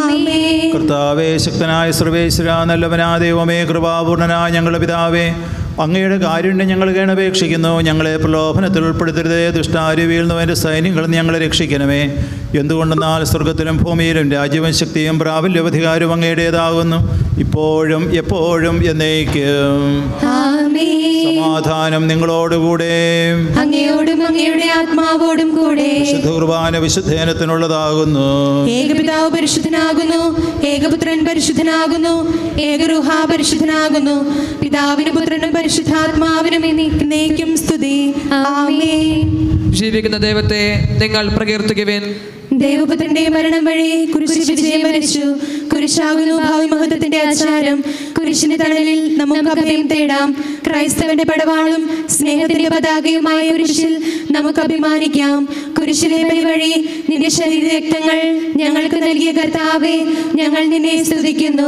ആമേൻ കർത്താവേ ശക്തനായ സർവേശ്വര നല്ലവനാ ദൈവമേ കൃപാപൂർണനായ ഞങ്ങളുടെ പിതാവേ അങ്ങയുടെ കാരുണ്യം ഞങ്ങൾ കേണപേക്ഷിക്കുന്നു ഞങ്ങളെ പ്രലോഭനത്തിൽ ഉൾപ്പെടുത്തരുതേ ദുഷ്ടാരി വീഴുന്നവൻ്റെ സൈന്യങ്ങൾ നീ ഞങ്ങളെ രക്ഷിക്കണമേ എന്തുകൊണ്ടെന്നാൽ സ്വർഗത്തിലും ഭൂമിയിലും രാജ്യവും ശക്തിയും പ്രാബല്യവും അധികാരവും അങ്ങയുടേതാകുന്നു ഇപ്പോഴും എപ്പോഴും എന്നേക്കും ആമേൻ സമാധാനം നിങ്ങളോടുകൂടെ അങ്ങയോടും അങ്ങയുടെ ആത്മാവോടും കൂടെ വിശുദ്ധ കുർബാന വിശുദ്ധേനത്തിനുള്ളതാകുന്നു ഏകപിതാവ് പരിശുദ്ധനാകുന്നു ഏകപുത്രൻ പരിശുദ്ധനാകുന്നു ഏകരുഹ പരിശുദ്ധനാകുന്നു പിതാവിനും പുത്രനും പരിശുദ്ധാത്മാവിനും എന്നേക്കും സ്തുതി ആമേൻ ജീവിക്കുന്ന ദൈവത്തെ നിങ്ങൾ പ്രകീർത്തിക്കുവിൻ ദൈവപുത്രന്റെ മരണം വഴി കുരിശ് വിജയം വരിച്ചു കുരിശാകുന്നു ഭാവി മഹത്വത്തിന്റെ ആചാരം കുരിശിന്റെ തണലിൽ നമുക്ക് അഭയം തേടാം ക്രൈസ്തവന്റെ പടവാളും സ്നേഹത്തിന്റെ പതാകയുമായ കുരിശിൽ നമുക്ക് അഭിമാനിക്കാം കുരിശിലെ ബലി വഴി നിന്റെ ശരീര രക്തങ്ങൾ ഞങ്ങൾക്ക് നൽകിയ കർത്താവെ ഞങ്ങൾ നിന്നെ സ്തുതിക്കുന്നു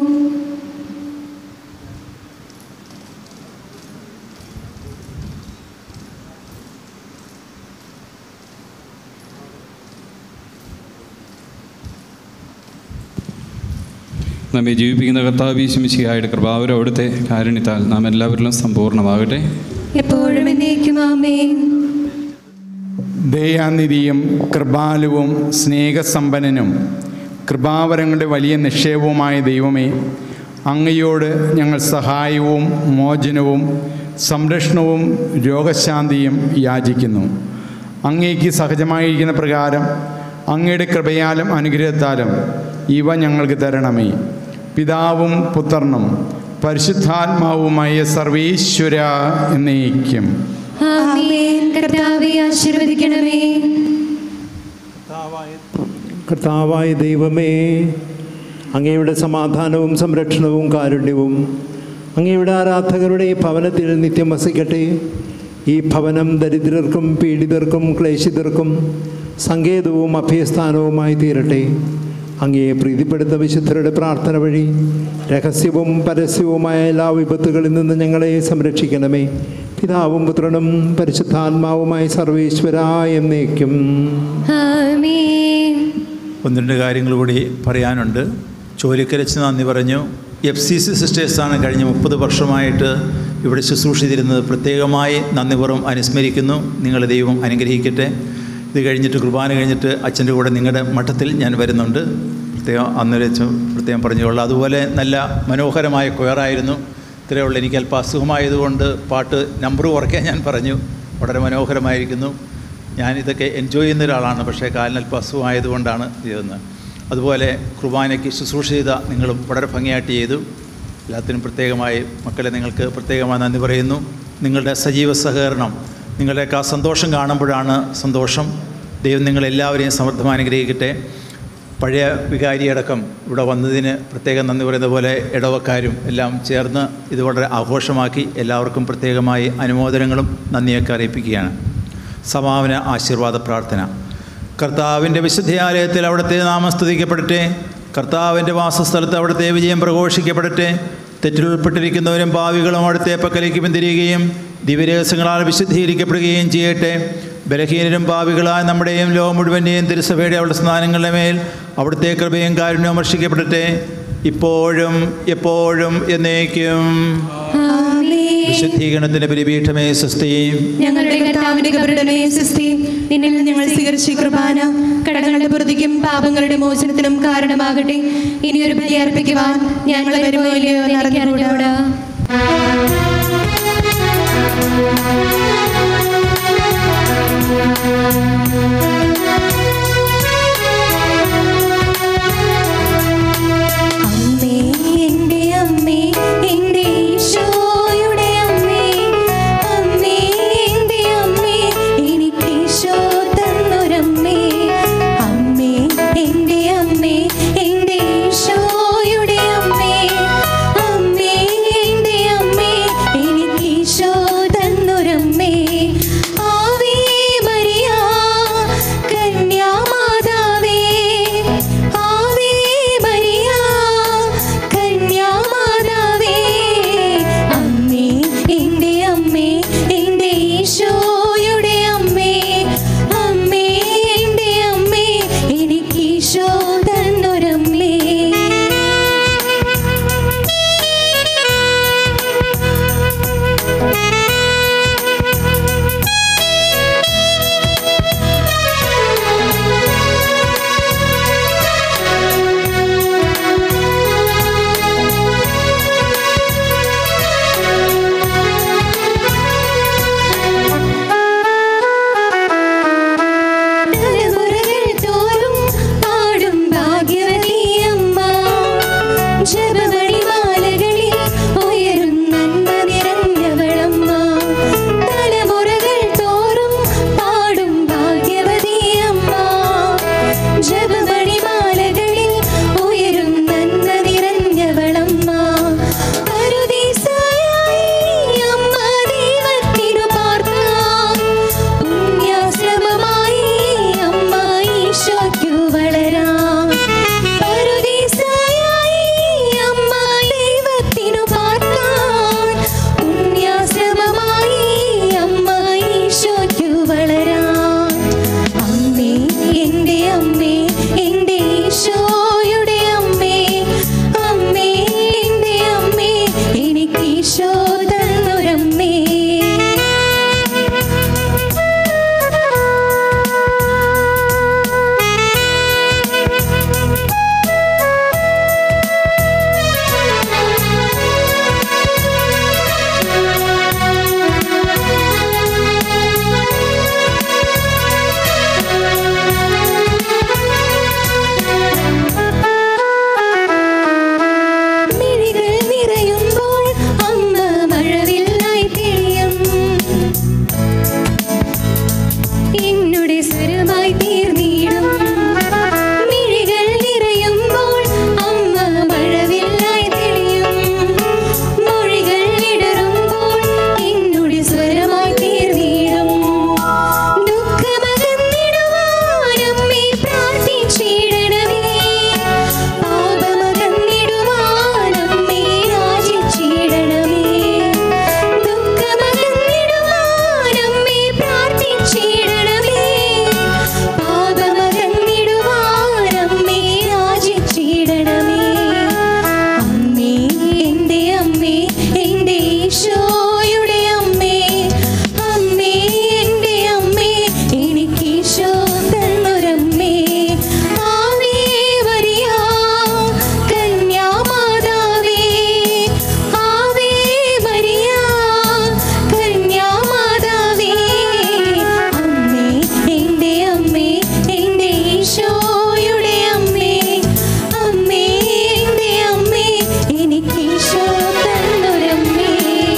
നമ്മെ ജീവിപ്പിക്കുന്ന കർത്താവീശമിശിഹായുടെ കൃപാവരം അവിടുത്തെ കാരുണ്യത്താൽ നാം എല്ലാവരിലും സമ്പൂർണ്ണമാകട്ടെ എപ്പോഴും എന്നേക്കും ആമേൻ ദയാനിധിയും കൃപാലുവും സ്നേഹസമ്പന്നനും കൃപാവരങ്ങളുടെ വലിയ നിക്ഷേപവുമായ ദൈവമേ അങ്ങയോട് ഞങ്ങൾ സഹായവും മോചനവും സംരക്ഷണവും രോഗശാന്തിയും യാചിക്കുന്നു അങ്ങേക്ക് സഹജമായിരിക്കുന്ന പ്രകാരം അങ്ങയുടെ കൃപയാലും അനുഗ്രഹത്താലും ഇവ ഞങ്ങൾക്ക് തരണമേ പിതാവും പുത്രനും പരിശുദ്ധാത്മാവുമായ സർവീശ്വര എന്നേക്കും ആമേൻ കർത്താവെ ആശീർവദിക്കണമേ കർത്താവായ ദൈവമേ അങ്ങയുടെ സമാധാനവും സംരക്ഷണവും കാരുണ്യവും അങ്ങയുടെ ആരാധകരുടെ ഈ ഭവനത്തിൽ നിത്യം വസിക്കട്ടെ ഈ ഭവനം ദരിദ്രർക്കും പീഡിതർക്കും ക്ലേശിതർക്കും സങ്കേതവും അഭയസ്ഥാനവുമായി തീരട്ടെ അങ്ങയെ പ്രീതിപ്പെടുത്ത വിശുദ്ധരുടെ പ്രാർത്ഥന വഴി രഹസ്യവും പരസ്യവുമായ എല്ലാ വിപത്തുകളിൽ നിന്ന് ഞങ്ങളെ സംരക്ഷിക്കണമേ പിതാവും പുത്രനും പരിശുദ്ധാത്മാവുമായ സർവേശ്വര എന്നേക്കും ആമേൻ ഒന്ന് രണ്ട് കാര്യങ്ങൾ കൂടി പറയാനുണ്ട് ചോലിക്കരച്ച് നന്ദി പറഞ്ഞു എഫ് സി സി സിസ്റ്റേഴ്സാണ് കഴിഞ്ഞ മുപ്പത് വർഷമായിട്ട് ഇവിടെ ശുശ്രൂഷിച്ചിരുന്നത് പ്രത്യേകമായി നന്ദിപൂർവ്വം അനുസ്മരിക്കുന്നു നിങ്ങളെ ദൈവം അനുഗ്രഹിക്കട്ടെ ഇത് കഴിഞ്ഞിട്ട് കുർബാന കഴിഞ്ഞിട്ട് അച്ഛൻ്റെ കൂടെ നിങ്ങളുടെ മഠത്തിൽ ഞാൻ വരുന്നുണ്ട് പ്രത്യേകം അന്നേരം ചോ- പ്രത്യേകം പറഞ്ഞുകൊള്ളാം അതുപോലെ നല്ല മനോഹരമായ കൊയറായിരുന്നു ഇത്രയുള്ള എനിക്ക് അല്പം അസുഖമായതുകൊണ്ട് പാട്ട് നമ്പർ കുറയ്ക്കാൻ ഞാൻ പറഞ്ഞു വളരെ മനോഹരമായിരിക്കുന്നു ഞാൻ ഇതൊക്കെ എൻജോയ് ചെയ്യുന്ന ഒരാളാണ് പക്ഷേ കാലിന് അല്പം അസുഖമായതുകൊണ്ടാണ് ചെയ്യുന്നത് അതുപോലെ കുർബാനയ്ക്ക് ശുശ്രൂഷ ചെയ്ത നിങ്ങളും വളരെ ഭംഗിയായിട്ട് ചെയ്തു എല്ലാത്തിനും പ്രത്യേകമായി മക്കളെ നിങ്ങൾക്ക് പ്രത്യേകമായി നന്ദി പറയുന്നു നിങ്ങളുടെ സജീവ സഹകരണം നിങ്ങളുടെയൊക്കെ ആ സന്തോഷം കാണുമ്പോഴാണ് സന്തോഷം ദൈവം നിങ്ങളെല്ലാവരെയും സമൃദ്ധമായി അനുഗ്രഹിക്കട്ടെ പഴയ വികാരിയടക്കം ഇവിടെ വന്നതിന് പ്രത്യേകം നന്ദി പറയുന്ന പോലെ ഇടവക്കാരും എല്ലാം ചേർന്ന് ഇത് വളരെ ആഘോഷമാക്കി എല്ലാവർക്കും പ്രത്യേകമായി അനുമോദനങ്ങളും നന്ദിയൊക്കെ അറിയിപ്പിക്കുകയാണ് സമാപന ആശീർവാദ പ്രാർത്ഥന കർത്താവിൻ്റെ വിശുദ്ധയാലയത്തിൽ അവിടുത്തെ നാമം സ്തുതിക്കപ്പെടട്ടെ കർത്താവിൻ്റെ വാസസ്ഥലത്ത് അവിടുത്തെ വിജയം പ്രഘോഷിക്കപ്പെടട്ടെ തെറ്റിലുൾപ്പെട്ടിരിക്കുന്നവരും ഭാവികളും അവിടുത്തെ പക്കലേക്ക് പിന്തിരിയുകയും ദിവ്യരഹസ്യങ്ങളാൽ വിശുദ്ധീകരിക്കപ്പെടുകയും ചെയ്യട്ടെ ബലഹീനരും ഭാവികളായ നമ്മുടെയും ലോകം മുഴുവൻ്റെയും തിരുസഭയുടെ അവളുടെ സ്നാനങ്ങളുടെ മേൽ അവിടുത്തെ കൃപയും കാരുണ്യവും വർഷിക്കപ്പെടട്ടെ ഇപ്പോഴും എപ്പോഴും എന്നേക്കും ആമേൻ വിശുദ്ധീകരണത്തിൻ്റെ പരിപീഠമേ സുസ്ഥയും ഞങ്ങളുടെ കർത്താവിന്റെ കബറുടമേ സിസ്തി നിന്നിൽ നിന്ന് ഞങ്ങൾ സ്വീകരിച്ച ഈ കുർബാന കടങ്ങളുടെ പുറത്തേക്കും പാപങ്ങളുടെ മോചനത്തിനും കാരണമാകട്ടെ ഇനിയൊരു ബലി അർപ്പിക്കുവാൻ ഞങ്ങൾ വരുമോ ഇല്ലയോ എന്ന് അറിഞ്ഞുകൂടാ അമ്മേ എൻ്റെ അമ്മേ എൻ്റെ ഈശോയുടെ അമ്മേ അമ്മേ എൻ്റെ അമ്മേ എനിക്ക് ഈശോ തന്നൊരമ്മേ അമ്മേ എൻ്റെ അമ്മേ എൻ്റെ ഈശോയുടെ അമ്മേ അമ്മേ എൻ്റെ അമ്മേ എനിക്ക് ഈശോ തന്നൊരമ്മേ അമ്മേ എൻ്റെ ഈശോയുടെ അമ്മേ അമ്മേ എൻ്റെ അമ്മേ എനിക്ക് ഈശോ തന്നൊരമ്മേ ആവേ മരിയ കന്യാമാതാവേ ആവേ മരിയ കന്യാമാതാവേ അമ്മേ എൻ്റെ അമ്മേ എൻ്റെ ഈശോയുടെ അമ്മേ അമ്മേ എൻ്റെ അമ്മേ എനിക്ക് ഈശോ തന്നൊരമ്മേ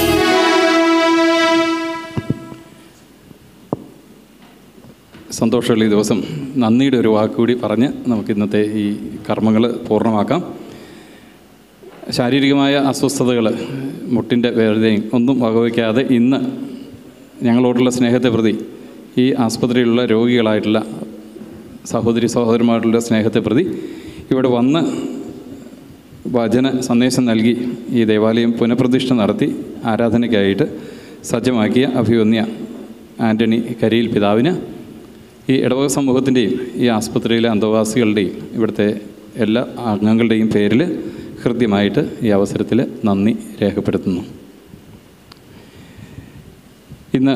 സന്തോഷമുള്ള ഈ ദിവസം നന്ദിയുടെ ഒരു വാക്കുകൂടി പറഞ്ഞ് നമുക്ക് ഇന്നത്തെ ഈ കർമ്മങ്ങൾ പൂർണ്ണമാക്കാം ശാരീരികമായ അസ്വസ്ഥതകൾ മുട്ടിൻ്റെ വേദനയും ഒന്നും വകവയ്ക്കാതെ ഇന്ന് ഞങ്ങളോടുള്ള സ്നേഹത്തെ പ്രതി ഈ ആസ്പത്രിയിലുള്ള രോഗികളായിട്ടുള്ള സഹോദരി സഹോദരന്മാരുടെ സ്നേഹത്തെ പ്രതി ഇവിടെ വന്ന് വചന സന്ദേശം നൽകി ഈ ദേവാലയം പുനഃപ്രതിഷ്ഠ നടത്തി ആരാധനയ്ക്കായിട്ട് സജ്ജമാക്കിയ അഭിവന്യ ആൻ്റണി കരിയിൽ പിതാവിന് ഈ ഇടവക സമൂഹത്തിൻ്റെയും ഈ ആസ്പത്രിയിലെ അന്തവാസികളുടെയും ഇവിടുത്തെ എല്ലാ അംഗങ്ങളുടെയും പേരിൽ ഹൃദ്യമായിട്ട് ഈ അവസരത്തിൽ നന്ദി രേഖപ്പെടുത്തുന്നു ഇന്ന്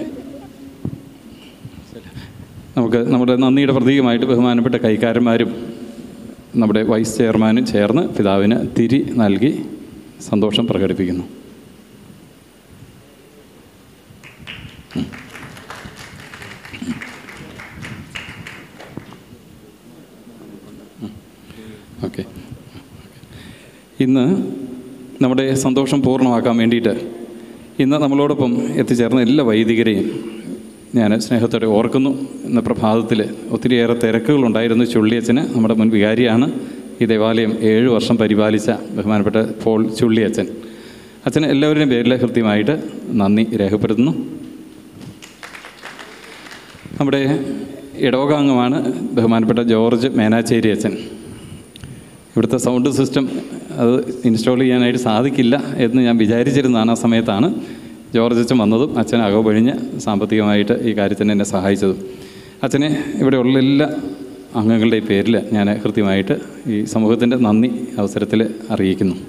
നമുക്ക് നമ്മുടെ നന്ദിയുടെ പ്രതീകമായിട്ട് ബഹുമാനപ്പെട്ട കൈക്കാരന്മാരും നമ്മുടെ വൈസ് ചെയർമാനും ചേർന്ന് പിതാവിന് തിരി നൽകി സന്തോഷം പ്രകടിപ്പിക്കുന്നു ഓക്കെ ഇന്ന് നമ്മുടെ സന്തോഷം പൂർണ്ണമാക്കാൻ വേണ്ടിയിട്ട് ഇന്ന് നമ്മളോടൊപ്പം എത്തിച്ചേർന്ന എല്ലാ വൈദികരെയും ഞാൻ സ്നേഹത്തോടെ ഓർക്കുന്നു ഇന്ന് പ്രഭാതത്തിൽ ഒത്തിരിയേറെ തിരക്കുകളുണ്ടായിരുന്നു ചുള്ളിയച്ഛന് നമ്മുടെ മുൻ വികാരിയാണ് ഈ ദേവാലയം ഏഴ് വർഷം പരിപാലിച്ച ബഹുമാനപ്പെട്ട പോൾ ചുള്ളിയച്ഛൻ അച്ഛന് എല്ലാവരുടെയും പേരിൽ കൃത്യമായിട്ട് നന്ദി രേഖപ്പെടുത്തുന്നു നമ്മുടെ ഇടവകാംഗമാണ് ബഹുമാനപ്പെട്ട ജോർജ് മേനാച്ചേരി അച്ഛൻ ഇവിടുത്തെ സൗണ്ട് സിസ്റ്റം അത് ഇൻസ്റ്റാൾ ചെയ്യാനായിട്ട് സാധിക്കില്ല എന്ന് ഞാൻ വിചാരിച്ചിരുന്നതാണ് ആ സമയത്താണ് ജോർജ് അച്ഛൻ വന്നതും അച്ഛൻ അകപൊഴിഞ്ഞ് സാമ്പത്തികമായിട്ട് ഈ കാര്യത്തിന് എന്നെ സഹായിച്ചതും അച്ഛനെ ഇവിടെയുള്ള എല്ലാ അംഗങ്ങളുടെയും പേരിൽ ഞാൻ കൃത്യമായിട്ട് ഈ സമൂഹത്തിൻ്റെ നന്ദി അവസരത്തിൽ അറിയിക്കുന്നു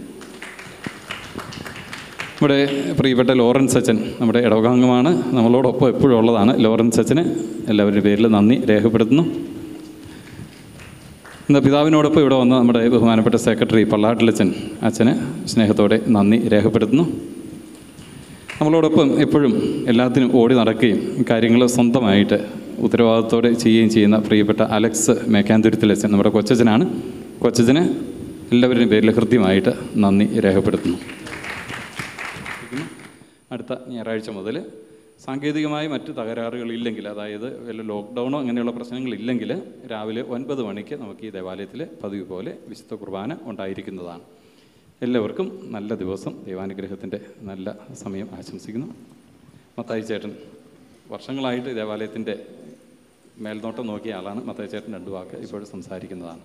ഇവിടെ പ്രിയപ്പെട്ട ലോറൻസ് അച്ഛൻ നമ്മുടെ ഇടവകാംഗമാണ് നമ്മളോടൊപ്പം എപ്പോഴും ഉള്ളതാണ് ലോറൻസ് അച്ഛന് എല്ലാവരുടെയും പേരിൽ നന്ദി രേഖപ്പെടുത്തുന്നു ഇന്ന് പിതാവിനോടൊപ്പം ഇവിടെ വന്ന നമ്മുടെ ബഹുമാനപ്പെട്ട സെക്രട്ടറി പള്ളാട്ടിലച്ചൻ അച്ഛന് സ്നേഹത്തോടെ നന്ദി രേഖപ്പെടുത്തുന്നു നമ്മളോടൊപ്പം എപ്പോഴും എല്ലാത്തിനും ഓടി നടക്കുകയും കാര്യങ്ങൾ സ്വന്തമായിട്ട് ഉത്തരവാദിത്തോടെ ചെയ്യുകയും ചെയ്യുന്ന പ്രിയപ്പെട്ട അലക്സ് മേക്കാന്തുരുത്തിലച്ചൻ നമ്മുടെ കൊച്ചച്ഛനാണ് കൊച്ചച്ഛന് എല്ലാവരുടെയും പേരിൽ കൃത്യമായിട്ട് നന്ദി രേഖപ്പെടുത്തുന്നു അടുത്ത ഞായറാഴ്ച മുതൽ സാങ്കേതികമായ മറ്റ് തകരാറുകളില്ലെങ്കിൽ അതായത് വല്ല ലോക്ക്ഡൗണോ അങ്ങനെയുള്ള പ്രശ്നങ്ങളില്ലെങ്കിൽ രാവിലെ ഒൻപത് മണിക്ക് നമുക്ക് ഈ ദേവാലയത്തിൽ പതിവ് പോലെ വിശുദ്ധ കുർബാന ഉണ്ടായിരിക്കുന്നതാണ് എല്ലാവർക്കും നല്ല ദിവസം ദൈവാനുഗ്രഹത്തിൻ്റെ നല്ല സമയം ആശംസിക്കുന്നു മത്തായി ചേട്ടൻ വർഷങ്ങളായിട്ട് ഈ ദേവാലയത്തിൻ്റെ മേൽനോട്ടം നോക്കിയ ആളാണ് മത്തായി ചേട്ടൻ രണ്ടു വാക്ക് ഇപ്പോഴും സംസാരിക്കുന്നതാണ്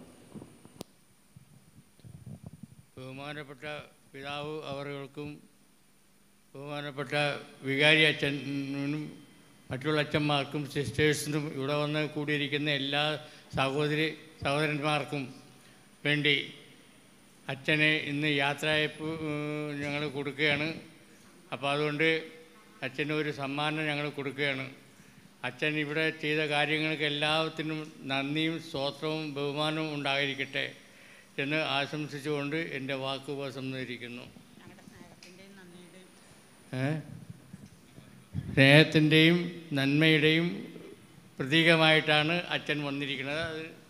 ബഹുമാനപ്പെട്ട പിതാവ് അവറുകൾക്കും ബഹുമാനപ്പെട്ട വികാരി അച്ഛനും മറ്റുള്ള അച്ഛന്മാർക്കും സിസ്റ്റേഴ്സിനും ഇവിടെ വന്ന് കൂടിയിരിക്കുന്ന എല്ലാ സഹോദരി സഹോദരന്മാർക്കും വേണ്ടി അച്ഛനെ ഇന്ന് യാത്രയപ്പ് ഞങ്ങൾ കൊടുക്കുകയാണ് അപ്പോൾ അതുകൊണ്ട് അച്ഛന് ഒരു സമ്മാനം ഞങ്ങൾ കൊടുക്കുകയാണ് അച്ഛൻ ഇവിടെ ചെയ്ത കാര്യങ്ങൾക്ക് എല്ലാത്തിനും നന്ദിയും സ്തോത്രവും ബഹുമാനവും ഉണ്ടായിരിക്കട്ടെ എന്ന് ആശംസിച്ചുകൊണ്ട് എൻ്റെ വാക്ക് ഉപസംഹരിക്കുന്നു ഏ? സ്നേഹത്തിൻ്റെയും നന്മയുടെയും പ്രതീകമായിട്ടാണ് അച്ഛൻ വന്നിരിക്കുന്നത് അത്